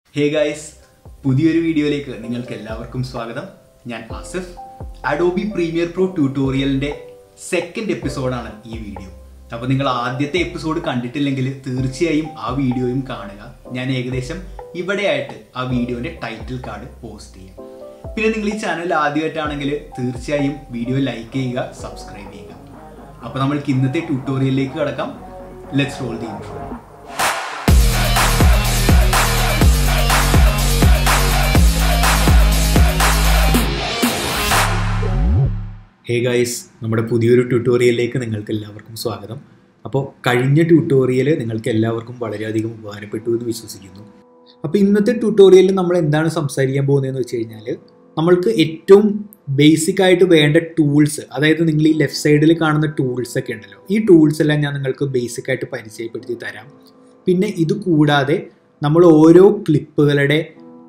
hey guys പുതിയൊരു വീഡിയോയിലേക്ക് നിങ്ങൾക്ക് എല്ലാവർക്കും സ്വാഗതം ഞാൻ ആസിഫ് അഡോബി പ്രീമിയർ പ്രോ ട്യൂട്ടോറിയലിന്റെ സെക്കൻഡ് എപ്പിസോഡാണ് ഈ വീഡിയോ അപ്പോൾ നിങ്ങൾ ആദ്യത്തെ എപ്പിസോഡ് കണ്ടിട്ടില്ലെങ്കിൽ തീർച്ചയായും ആ വീഡിയോയും കാണുക ഞാൻ ഏകദേശം ഇവിടെയായിട്ട് ആ വീഡിയോന്റെ ടൈറ്റിൽ കാർഡ് പോസ്റ്റ് ചെയ്യാം പിന്നെ നിങ്ങൾ ഈ ചാനൽ ആദ്യമായിട്ടാണെങ്കിൽ തീർച്ചയായും വീഡിയോ ലൈക്ക് ചെയ്യുക സബ്സ്ക്രൈബ് ചെയ്യുക അപ്പോൾ നമ്മൾക്ക് ഇന്നത്തെ ട്യൂട്ടോറിയലിലേക്ക് കടക്കാം let's roll the intro hey guys നമ്മുടെ പുതിയൊരു ട്യൂട്ടോറിയലിലേക്ക് നിങ്ങൾക്ക് എല്ലാവർക്കും സ്വാഗതം അപ്പോൾ കഴിഞ്ഞ ട്യൂട്ടോറിയൽ നിങ്ങൾക്ക് എല്ലാവർക്കും വളരെയധികം ഉപകാരപ്പെട്ടു എന്ന് വിശ്വസിക്കുന്നു അപ്പോൾ ഇന്നത്തെ ട്യൂട്ടോറിയലിൽ നമ്മൾ എന്താണ് സംസാരിക്കാൻ പോകുന്നതെന്ന് വെച്ച് കഴിഞ്ഞാൽ നമ്മൾക്ക് ഏറ്റവും ബേസിക് ആയിട്ട് വേണ്ട ടൂൾസ് അതായത് നിങ്ങൾ ഈ ലെഫ്റ്റ് സൈഡിൽ കാണുന്ന ടൂൾസ് ഒക്കെ ഉണ്ടല്ലോ ഈ ടൂൾസ് എല്ലാം ഞാൻ നിങ്ങൾക്ക് ബേസിക് ആയിട്ട് പരിചയപ്പെടുത്തി തരാം പിന്നെ ഇത് കൂടാതെ നമ്മൾ ഓരോ ക്ലിപ്പുകളുടെ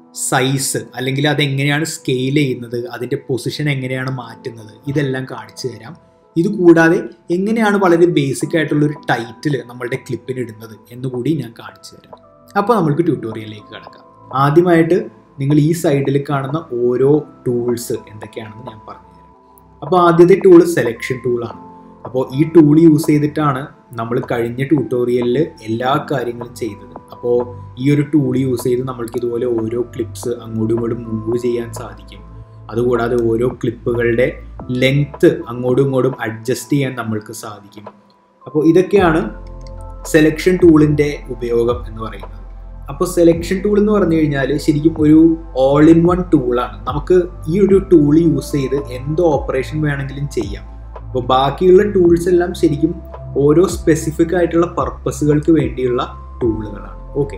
സൈസ് അല്ലെങ്കിൽ അതെങ്ങനെയാണ് സ്കെയിൽ ചെയ്യുന്നത് അതിൻ്റെ പൊസിഷൻ എങ്ങനെയാണ് മാറ്റുന്നത് ഇതെല്ലാം കാണിച്ചു തരാം ഇത് കൂടാതെ എങ്ങനെയാണ് വളരെ ബേസിക് ആയിട്ടുള്ള ഒരു ടൈറ്റിൽ നമ്മളുടെ ക്ലിപ്പിന് ഇടുന്നത് എന്നുകൂടി ഞാൻ കാണിച്ചു തരാം അപ്പോൾ നമുക്ക് ട്യൂട്ടോറിയലിലേക്ക് കിടക്കാം ആദ്യമായിട്ട് നിങ്ങൾ ഈ സൈഡിൽ കാണുന്ന ഓരോ ടൂൾസ് എന്തൊക്കെയാണെന്ന് ഞാൻ പറഞ്ഞുതരാം അപ്പോൾ ആദ്യത്തെ ടൂൾ സെലക്ഷൻ ടൂളാണ് അപ്പോൾ ഈ ടൂൾ യൂസ് ചെയ്തിട്ടാണ് നമ്മൾ കഴിഞ്ഞ ട്യൂട്ടോറിയലിൽ എല്ലാ കാര്യങ്ങളും ചെയ്തത് അപ്പോൾ ഈ ഒരു ടൂൾ യൂസ് ചെയ്ത് നമ്മൾക്ക് ഇതുപോലെ ഓരോ ക്ലിപ്സ് അങ്ങോട്ടും ഇങ്ങോട്ടും മൂവ് ചെയ്യാൻ സാധിക്കും അതുകൂടാതെ ഓരോ ക്ലിപ്പുകളുടെ ലെങ്ത്ത് അങ്ങോട്ടും ഇങ്ങോട്ടും അഡ്ജസ്റ്റ് ചെയ്യാൻ നമ്മൾക്ക് സാധിക്കും അപ്പോൾ ഇതൊക്കെയാണ് സെലക്ഷൻ ടൂളിൻ്റെ ഉപയോഗം എന്ന് പറയുന്നത് അപ്പോൾ സെലക്ഷൻ ടൂൾ എന്ന് പറഞ്ഞു കഴിഞ്ഞാൽ ശരിക്കും ഒരു ഓൾ ഇൻ വൺ ടൂളാണ് നമുക്ക് ഈ ഒരു ടൂൾ യൂസ് ചെയ്ത് എന്ത് ഓപ്പറേഷൻ വേണമെങ്കിലും ചെയ്യാം അപ്പോൾ ബാക്കിയുള്ള ടൂൾസ് എല്ലാം ശരിക്കും ഓരോ സ്പെസിഫിക് ആയിട്ടുള്ള പർപ്പസുകൾക്ക് വേണ്ടിയുള്ള ടൂളുകളാണ് ഓക്കെ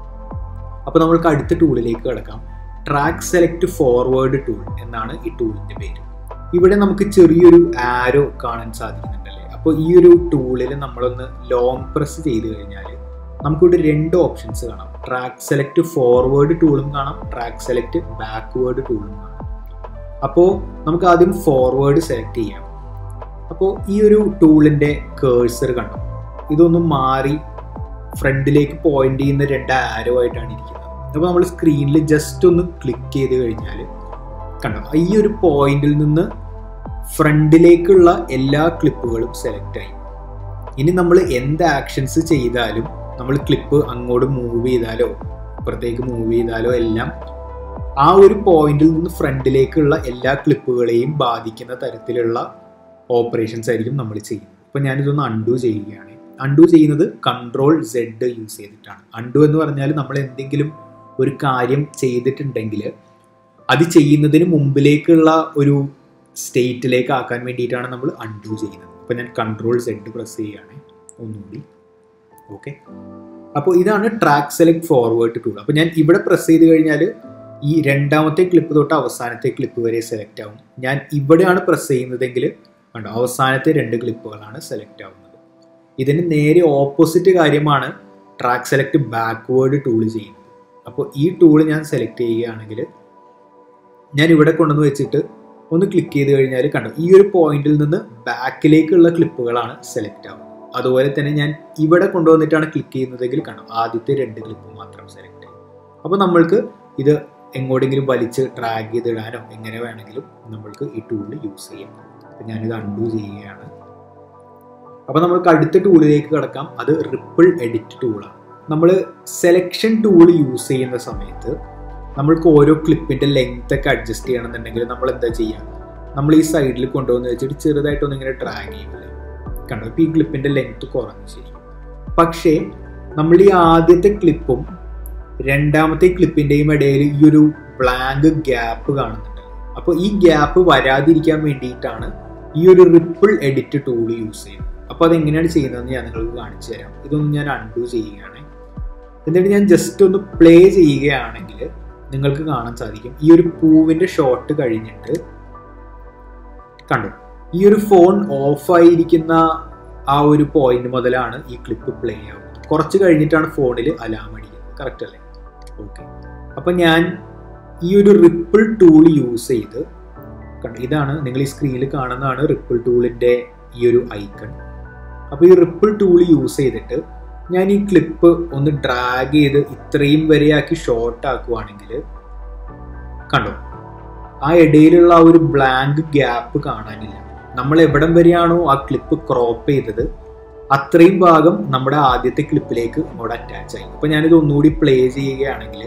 അപ്പോൾ നമ്മൾക്ക് അടുത്ത ടൂളിലേക്ക് കിടക്കാം ട്രാക്ക് സെലക്ട് ഫോർവേഡ് ടൂൾ എന്നാണ് ഈ ടൂളിൻ്റെ പേര് ഇവിടെ നമുക്ക് ചെറിയൊരു ആരോ കാണാൻ സാധിക്കുന്നുണ്ടല്ലേ അപ്പോൾ ഈ ഒരു ടൂളിൽ നമ്മളൊന്ന് ലോങ് പ്രസ് ചെയ്ത് കഴിഞ്ഞാൽ നമുക്കിവിടെ രണ്ട് ഓപ്ഷൻസ് കാണാം ട്രാക്ക് സെലക്ട് ഫോർവേഡ് ടൂളും കാണാം ട്രാക്ക് സെലക്ട് ബാക്ക്വേർഡ് ടൂളും കാണാം അപ്പോൾ നമുക്ക് ആദ്യം ഫോർവേഡ് സെലക്ട് ചെയ്യാം അപ്പോൾ ഈ ഒരു ടൂളിൻ്റെ കേഴ്സർ കണ്ടോ ഇതൊന്ന് മാറി ഫ്രണ്ടിലേക്ക് പോയിന്റ് ചെയ്യുന്ന രണ്ട് ആരോ ആയിട്ടാണ് ഇരിക്കുന്നത് അപ്പോൾ നമ്മൾ സ്ക്രീനിൽ ജസ്റ്റ് ഒന്ന് ക്ലിക്ക് ചെയ്ത് കഴിഞ്ഞാൽ കണ്ടോ ഈ ഒരു പോയിന്റിൽ നിന്ന് ഫ്രണ്ടിലേക്കുള്ള എല്ലാ ക്ലിപ്പുകളും സെലക്ട് ആയി ഇനി നമ്മൾ എന്ത് ആക്ഷൻസ് ചെയ്താലും നമ്മൾ ക്ലിപ്പ് അങ്ങോട്ട് മൂവ് ചെയ്താലോ അപ്പുറത്തേക്ക് മൂവ് ചെയ്താലോ എല്ലാം ആ ഒരു പോയിന്റിൽ നിന്ന് ഫ്രണ്ടിലേക്കുള്ള എല്ലാ ക്ലിപ്പുകളെയും ബാധിക്കുന്ന തരത്തിലുള്ള ഓപ്പറേഷൻസ് ആയിരിക്കും നമ്മൾ ചെയ്യുന്നത് ഇപ്പം ഞാനിതൊന്ന് അൺഡു ചെയ്യുകയാണ് അൺഡു ചെയ്യുന്നത് കൺട്രോൾ സെഡ് യൂസ് ചെയ്തിട്ടാണ് അൺഡു എന്ന് പറഞ്ഞാൽ നമ്മൾ എന്തെങ്കിലും ഒരു കാര്യം ചെയ്തിട്ടുണ്ടെങ്കിൽ അത് ചെയ്യുന്നതിന് മുമ്പിലേക്കുള്ള ഒരു സ്റ്റേറ്റിലേക്ക് ആക്കാൻ വേണ്ടിയിട്ടാണ് നമ്മൾ അൺഡു ചെയ്യുന്നത് അപ്പോൾ ഞാൻ കൺട്രോൾ സെഡ് പ്രസ് ചെയ്യുകയാണ് ഒന്നുകൂടി ഓക്കെ അപ്പോൾ ഇതാണ് ട്രാക്ക് സെലക്ട് ഫോർവേഡ് ടൂൾ അപ്പോൾ ഞാൻ ഇവിടെ പ്രസ് ചെയ്ത് കഴിഞ്ഞാൽ ഈ രണ്ടാമത്തെ ക്ലിപ്പ് തൊട്ട് അവസാനത്തെ ക്ലിപ്പ് വരെ സെലക്ട് ആവും ഞാൻ ഇവിടെയാണ് പ്രസ് ചെയ്യുന്നതെങ്കിൽ കണ്ടോ അവസാനത്തെ രണ്ട് ക്ലിപ്പുകളാണ് സെലക്ട് ആവുന്നത് ഇതിന് നേരെ ഓപ്പോസിറ്റ് കാര്യമാണ് ട്രാക്ക് സെലക്ട് ബാക്ക്വേർഡ് ടൂൾ ചെയ്യുന്നത് അപ്പോൾ ഈ ടൂൾ ഞാൻ സെലക്ട് ചെയ്യുകയാണെങ്കിൽ ഞാൻ ഇവിടെ കൊണ്ടുവന്ന് വെച്ചിട്ട് ഒന്ന് ക്ലിക്ക് ചെയ്ത് കഴിഞ്ഞാൽ കണ്ടോ ഈ ഒരു പോയിന്റിൽ നിന്ന് ബാക്കിലേക്കുള്ള ക്ലിപ്പുകളാണ് സെലക്ട് ആവുന്നത് അതുപോലെ തന്നെ ഞാൻ ഇവിടെ കൊണ്ടുവന്നിട്ടാണ് ക്ലിക്ക് ചെയ്യുന്നതെങ്കിൽ കണ്ടോ ആദ്യത്തെ രണ്ട് ക്ലിപ്പ് മാത്രം സെലക്ട് ചെയ്യും അപ്പോൾ നമ്മൾക്ക് ഇത് എങ്ങോട്ടെങ്കിലും വലിച്ച് ട്രാക്ക് ചെയ്തിടാനോ എങ്ങനെ വേണമെങ്കിലും നമ്മൾക്ക് ഈ ടൂൾ യൂസ് ചെയ്യാം അപ്പം ഞാനിത് അൺഡു ചെയ്യുകയാണ് അപ്പോൾ നമുക്ക് അടുത്ത ടൂളിലേക്ക് കിടക്കാം അത് റിപ്പിൾ എഡിറ്റ് ടൂളാണ് നമ്മൾ സെലക്ഷൻ ടൂൾ യൂസ് ചെയ്യുന്ന സമയത്ത് നമ്മൾക്ക് ഓരോ ക്ലിപ്പിൻ്റെ ലെങ്ത് ഒക്കെ അഡ്ജസ്റ്റ് ചെയ്യണമെന്നുണ്ടെങ്കിൽ നമ്മൾ എന്താ ചെയ്യുക നമ്മൾ ഈ സൈഡിൽ കൊണ്ടുവന്ന് വെച്ചിട്ട് ചെറുതായിട്ടൊന്ന് ഇങ്ങനെ ഡ്രാഗ് ചെയ്യില്ലേ കണ്ടോ ഇപ്പോൾ ഈ ക്ലിപ്പിൻ്റെ ലെങ്ത് കുറഞ്ഞു ശരി പക്ഷേ നമ്മൾ ഈ ആദ്യത്തെ ക്ലിപ്പും രണ്ടാമത്തെ ക്ലിപ്പിൻ്റെയും ഇടയിൽ ഈ ഒരു ബ്ലാങ്ക് ഗ്യാപ്പ് കാണുന്നുണ്ട് അപ്പോൾ ഈ ഗ്യാപ്പ് വരാതിരിക്കാൻ വേണ്ടിയിട്ടാണ് ഈ ഒരു റിപ്പിൾ എഡിറ്റ് ടൂൾ യൂസ് ചെയ്യുന്നത് അപ്പോൾ അതെങ്ങനെയാണ് ചെയ്യുന്നതെന്ന് ഞാൻ നിങ്ങൾക്ക് കാണിച്ചു തരാം ഇതൊന്ന് ഞാൻ അൺഡു ചെയ്യുകയാണ് എന്നിട്ട് ഞാൻ ജസ്റ്റ് ഒന്ന് പ്ലേ ചെയ്യുകയാണെങ്കിൽ നിങ്ങൾക്ക് കാണാൻ സാധിക്കും ഈ ഒരു പൂവിൻ്റെ ഷോട്ട് കഴിഞ്ഞിട്ട് കണ്ടു ഈ ഒരു ഫോൺ ഓഫായിരിക്കുന്ന ആ ഒരു പോയിന്റ് മുതലാണ് ഈ ക്ലിപ്പ് പ്ലേ ആവുന്നത് കുറച്ച് കഴിഞ്ഞിട്ടാണ് ഫോണിൽ അലാം അടിക്കുന്നത് കറക്റ്റ് അല്ലേ ഓക്കെ അപ്പം ഞാൻ ഈ ഒരു റിപ്പിൾ ടൂൾ യൂസ് ചെയ്ത് കണ്ടു ഇതാണ് നിങ്ങൾ ഈ സ്ക്രീനിൽ കാണുന്നതാണ് റിപ്പിൾ ടൂളിൻ്റെ ഈ ഒരു ഐക്കൺ അപ്പോൾ ഈ റിപ്പിൾ ടൂൾ യൂസ് ചെയ്തിട്ട് ഞാൻ ഈ ക്ലിപ്പ് ഒന്ന് ഡ്രാഗ് ചെയ്ത് ഇത്രയും വരെയാക്കി ഷോർട്ട് ആക്കുവാണെങ്കിൽ കണ്ടോ ആ ഇടയിലുള്ള ആ ഒരു ബ്ലാങ്ക് ഗ്യാപ്പ് കാണാനില്ല നമ്മൾ എവിടം വരെയാണോ ആ ക്ലിപ്പ് ക്രോപ്പ് ചെയ്തത് അത്രയും ഭാഗം നമ്മുടെ ആദ്യത്തെ ക്ലിപ്പിലേക്ക് അങ്ങോട്ട് അറ്റാച്ച് ആയി അപ്പൊ ഞാനിത് ഒന്നുകൂടി പ്ലേ ചെയ്യുകയാണെങ്കിൽ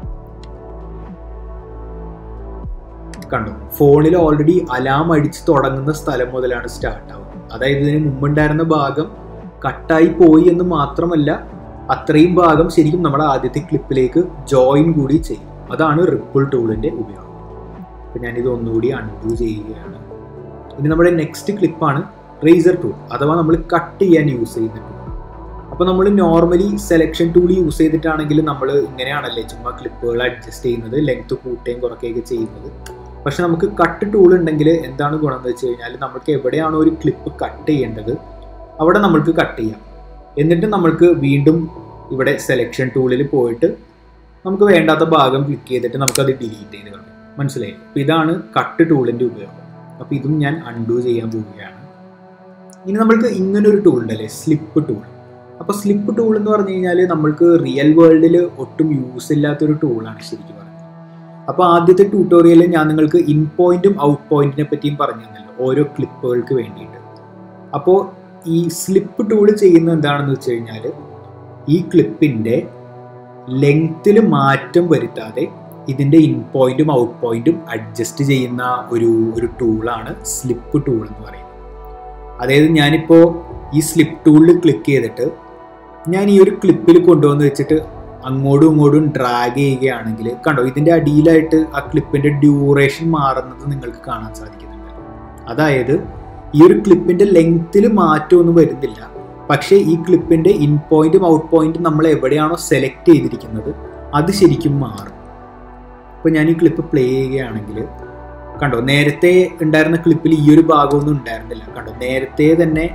കണ്ടു ഫോണിൽ ഓൾറെഡി അലാം അടിച്ച് തുടങ്ങുന്ന സ്ഥലം മുതലാണ് സ്റ്റാർട്ട് ആവുന്നത് അതായത് ഇതിന് മുമ്പുണ്ടായിരുന്ന ഭാഗം കട്ടായി പോയി എന്ന് മാത്രമല്ല അത്രയും ഭാഗം ശരിക്കും നമ്മുടെ ആദ്യത്തെ ക്ലിപ്പിലേക്ക് ജോയിൻ കൂടി ചെയ്യും അതാണ് റിപ്പിൾ ടൂളിന്റെ ഉപയോഗം അപ്പൊ ഞാനിത് ഒന്നുകൂടി അൺഡു ചെയ്യുകയാണ് ഇനി നമ്മുടെ നെക്സ്റ്റ് ക്ലിപ്പാണ് റേസർ ടൂൾ അഥവാ നമ്മൾ കട്ട് ചെയ്യാൻ യൂസ് ചെയ്യുന്ന ടൂൾ അപ്പോൾ നമ്മൾ നോർമലി സെലക്ഷൻ ടൂൾ യൂസ് ചെയ്തിട്ടാണെങ്കിൽ നമ്മൾ ഇങ്ങനെയാണല്ലേ ചുമ്മാ ക്ലിപ്പുകൾ അഡ്ജസ്റ്റ് ചെയ്യുന്നത് ലെങ്ത് കൂട്ടുകയും കുറയ്ക്കുകയൊക്കെ ചെയ്യുന്നത് പക്ഷെ നമുക്ക് കട്ട് ടൂൾ ഉണ്ടെങ്കിൽ എന്താണ് ഗുണം എന്ന് വെച്ച് കഴിഞ്ഞാൽ നമുക്ക് എവിടെയാണോ ഒരു ക്ലിപ്പ് കട്ട് ചെയ്യേണ്ടത് അവിടെ നമ്മൾക്ക് കട്ട് ചെയ്യാം എന്നിട്ട് നമ്മൾക്ക് വീണ്ടും ഇവിടെ സെലക്ഷൻ ടൂളിൽ പോയിട്ട് നമുക്ക് വേണ്ടാത്ത ഭാഗം ക്ലിക്ക് ചെയ്തിട്ട് നമുക്കത് ഡിലീറ്റ് ചെയ്ത് കളയാം മനസ്സിലായി അപ്പോൾ ഇതാണ് കട്ട് ടൂളിൻ്റെ ഉപയോഗം അപ്പോൾ ഇതും ഞാൻ അൺഡു ചെയ്യാൻ പോവുകയാണ് ഇനി നമ്മൾക്ക് ഇങ്ങനെ ഒരു ടൂൾ ഉണ്ടല്ലേ സ്ലിപ്പ് ടൂൾ അപ്പോൾ സ്ലിപ്പ് ടൂൾ എന്ന് പറഞ്ഞു കഴിഞ്ഞാൽ നമ്മൾക്ക് റിയൽ വേൾഡിൽ ഒട്ടും യൂസ് ഇല്ലാത്തൊരു ടൂളാണ് ശരിക്കും പറഞ്ഞത് അപ്പോൾ ആദ്യത്തെ ട്യൂട്ടോറിയലിൽ ഞാൻ നിങ്ങൾക്ക് ഇൻ പോയിന്റും ഔട്ട് പോയിന്റിനെ പറ്റിയും പറഞ്ഞു തന്നല്ലോ ഓരോ ക്ലിപ്പുകൾക്ക് വേണ്ടിയിട്ട് അപ്പോൾ ഈ സ്ലിപ്പ് ടൂൾ ചെയ്യുന്നത് എന്താണെന്ന് വെച്ച് കഴിഞ്ഞാൽ ഈ ക്ലിപ്പിൻ്റെ ലെങ്ത്തിൽ മാറ്റം വരുത്താതെ ഇതിൻ്റെ ഇൻ പോയിന്റും ഔട്ട് പോയിന്റും അഡ്ജസ്റ്റ് ചെയ്യുന്ന ഒരു ഒരു ടൂളാണ് സ്ലിപ്പ് ടൂൾ എന്ന് പറയുന്നത് അതായത് ഞാനിപ്പോൾ ഈ സ്ലിപ്പ് ടൂളിൽ ക്ലിക്ക് ചെയ്തിട്ട് ഞാൻ ഈ ഒരു ക്ലിപ്പിൽ കൊണ്ടുവന്ന് വെച്ചിട്ട് അങ്ങോട്ടും ഇങ്ങോട്ടും ഡ്രാഗ് ചെയ്യുകയാണെങ്കിൽ കണ്ടോ ഇതിൻ്റെ അടിയിലായിട്ട് ആ ക്ലിപ്പിൻ്റെ ഡ്യൂറേഷൻ മാറുന്നത് നിങ്ങൾക്ക് കാണാൻ സാധിക്കുന്നുണ്ട് അതായത് ഈ ഒരു ക്ലിപ്പിൻ്റെ ലെങ്ത്തിൽ മാറ്റമൊന്നും വരുന്നില്ല പക്ഷേ ഈ ക്ലിപ്പിൻ്റെ ഇൻ പോയിന്റും ഔട്ട് പോയിന്റും നമ്മൾ എവിടെയാണോ സെലക്ട് ചെയ്തിരിക്കുന്നത് അത് ശരിക്കും മാറും ഇപ്പോൾ ഞാൻ ഈ ക്ലിപ്പ് പ്ലേ ചെയ്യുകയാണെങ്കിൽ കണ്ടോ നേരത്തെ ഉണ്ടായിരുന്ന ക്ലിപ്പിൽ ഈ ഒരു ഭാഗമൊന്നും ഉണ്ടായിരുന്നില്ല കണ്ടോ നേരത്തെ തന്നെ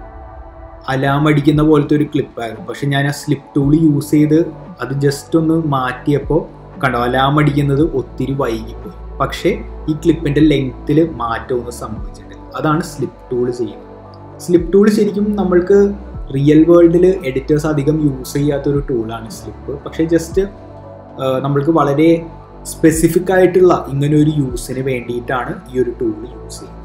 അലാം അടിക്കുന്ന പോലത്തെ ഒരു ക്ലിപ്പായിരുന്നു പക്ഷെ ഞാൻ ആ സ്ലിപ്പ് ടൂൾ യൂസ് ചെയ്ത് അത് ജസ്റ്റ് ഒന്ന് മാറ്റിയപ്പോൾ കണ്ടോ അലാം അടിക്കുന്നത് ഒത്തിരി വൈകിപ്പോയി പക്ഷേ ഈ ക്ലിപ്പിൻ്റെ ലെങ്ത്തിൽ മാറ്റമൊന്നും സംഭവിച്ചിട്ടില്ല അതാണ് സ്ലിപ്പ് ടൂൾ ചെയ്യുന്നത് സ്ലിപ്പ് ടൂൾ ശരിക്കും നമ്മൾക്ക് റിയൽ വേൾഡിൽ എഡിറ്റേഴ്സ് അധികം യൂസ് ചെയ്യാത്തൊരു ടൂളാണ് സ്ലിപ്പ് പക്ഷേ ജസ്റ്റ് നമ്മൾക്ക് വളരെ സ്പെസിഫിക് ആയിട്ടുള്ള ഇങ്ങനെ ഒരു യൂസിന് വേണ്ടിയിട്ടാണ് ഈ ഒരു ടൂൾ യൂസ് ചെയ്യുന്നത്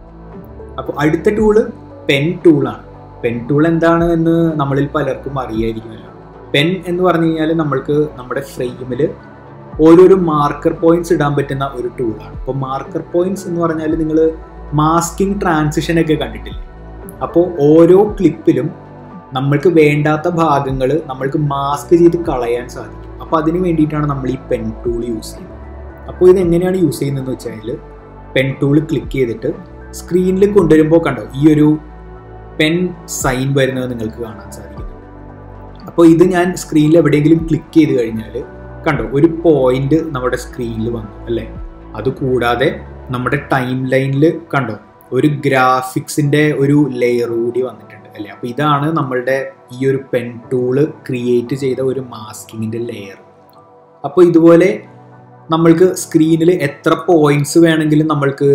അപ്പോൾ അടുത്ത ടൂള് പെൻ ടൂളാണ് പെൻ ടൂൾ എന്താണ് എന്ന് നമ്മളിൽ പലർക്കും അറിയായിരിക്കുമല്ലോ പെൻ എന്ന് പറഞ്ഞു കഴിഞ്ഞാൽ നമ്മൾക്ക് നമ്മുടെ ഫ്രെയിമിൽ ഓരോരോ മാർക്കർ പോയിന്റ്സ് ഇടാൻ പറ്റുന്ന ഒരു ടൂളാണ് അപ്പോൾ മാർക്കർ പോയിന്റ്സ് എന്ന് പറഞ്ഞാൽ നിങ്ങൾ മാസ്കിംഗ് ട്രാൻസിഷൻ ഒക്കെ കണ്ടിട്ടില്ലേ അപ്പോൾ ഓരോ ക്ലിപ്പിലും നമ്മൾക്ക് വേണ്ടാത്ത ഭാഗങ്ങൾ നമ്മൾക്ക് മാസ്ക് ചെയ്ത് കളയാൻ സാധിക്കും അപ്പോൾ അതിന് വേണ്ടിയിട്ടാണ് നമ്മൾ ഈ പെൻ ടൂൾ യൂസ് ചെയ്യുന്നത് അപ്പോൾ ഇത് എങ്ങനെയാണ് യൂസ് ചെയ്യുന്നതെന്ന് വെച്ചാൽ പെൻ ടൂൾ ക്ലിക്ക് ചെയ്തിട്ട് സ്ക്രീനിൽ കൊണ്ടുവരുമ്പോൾ കണ്ടോ ഈ ഒരു പെൻ സൈൻ വരുന്നത് നിങ്ങൾക്ക് കാണാൻ സാധിക്കുന്നു അപ്പോൾ ഇത് ഞാൻ സ്ക്രീനിൽ എവിടെയെങ്കിലും ക്ലിക്ക് ചെയ്ത് കഴിഞ്ഞാൽ കണ്ടോ ഒരു പോയിന്റ് നമ്മുടെ സ്ക്രീനിൽ വന്നു അല്ലേ അതുകൂടാതെ നമ്മുടെ ടൈം ലൈനിൽ കണ്ടോ ഒരു ഗ്രാഫിക്സിന്റെ ഒരു ലെയർ കൂടി വന്നിട്ടുണ്ട് അല്ലേ അപ്പോൾ ഇതാണ് നമ്മളുടെ ഈ ഒരു പെൻ ടൂള് ക്രിയേറ്റ് ചെയ്ത ഒരു മാസ്കിങ്ങിന്റെ ലെയർ അപ്പോൾ ഇതുപോലെ നമ്മൾക്ക് സ്ക്രീനിൽ എത്ര പോയിന്റ്സ് വേണമെങ്കിലും നമ്മൾക്ക്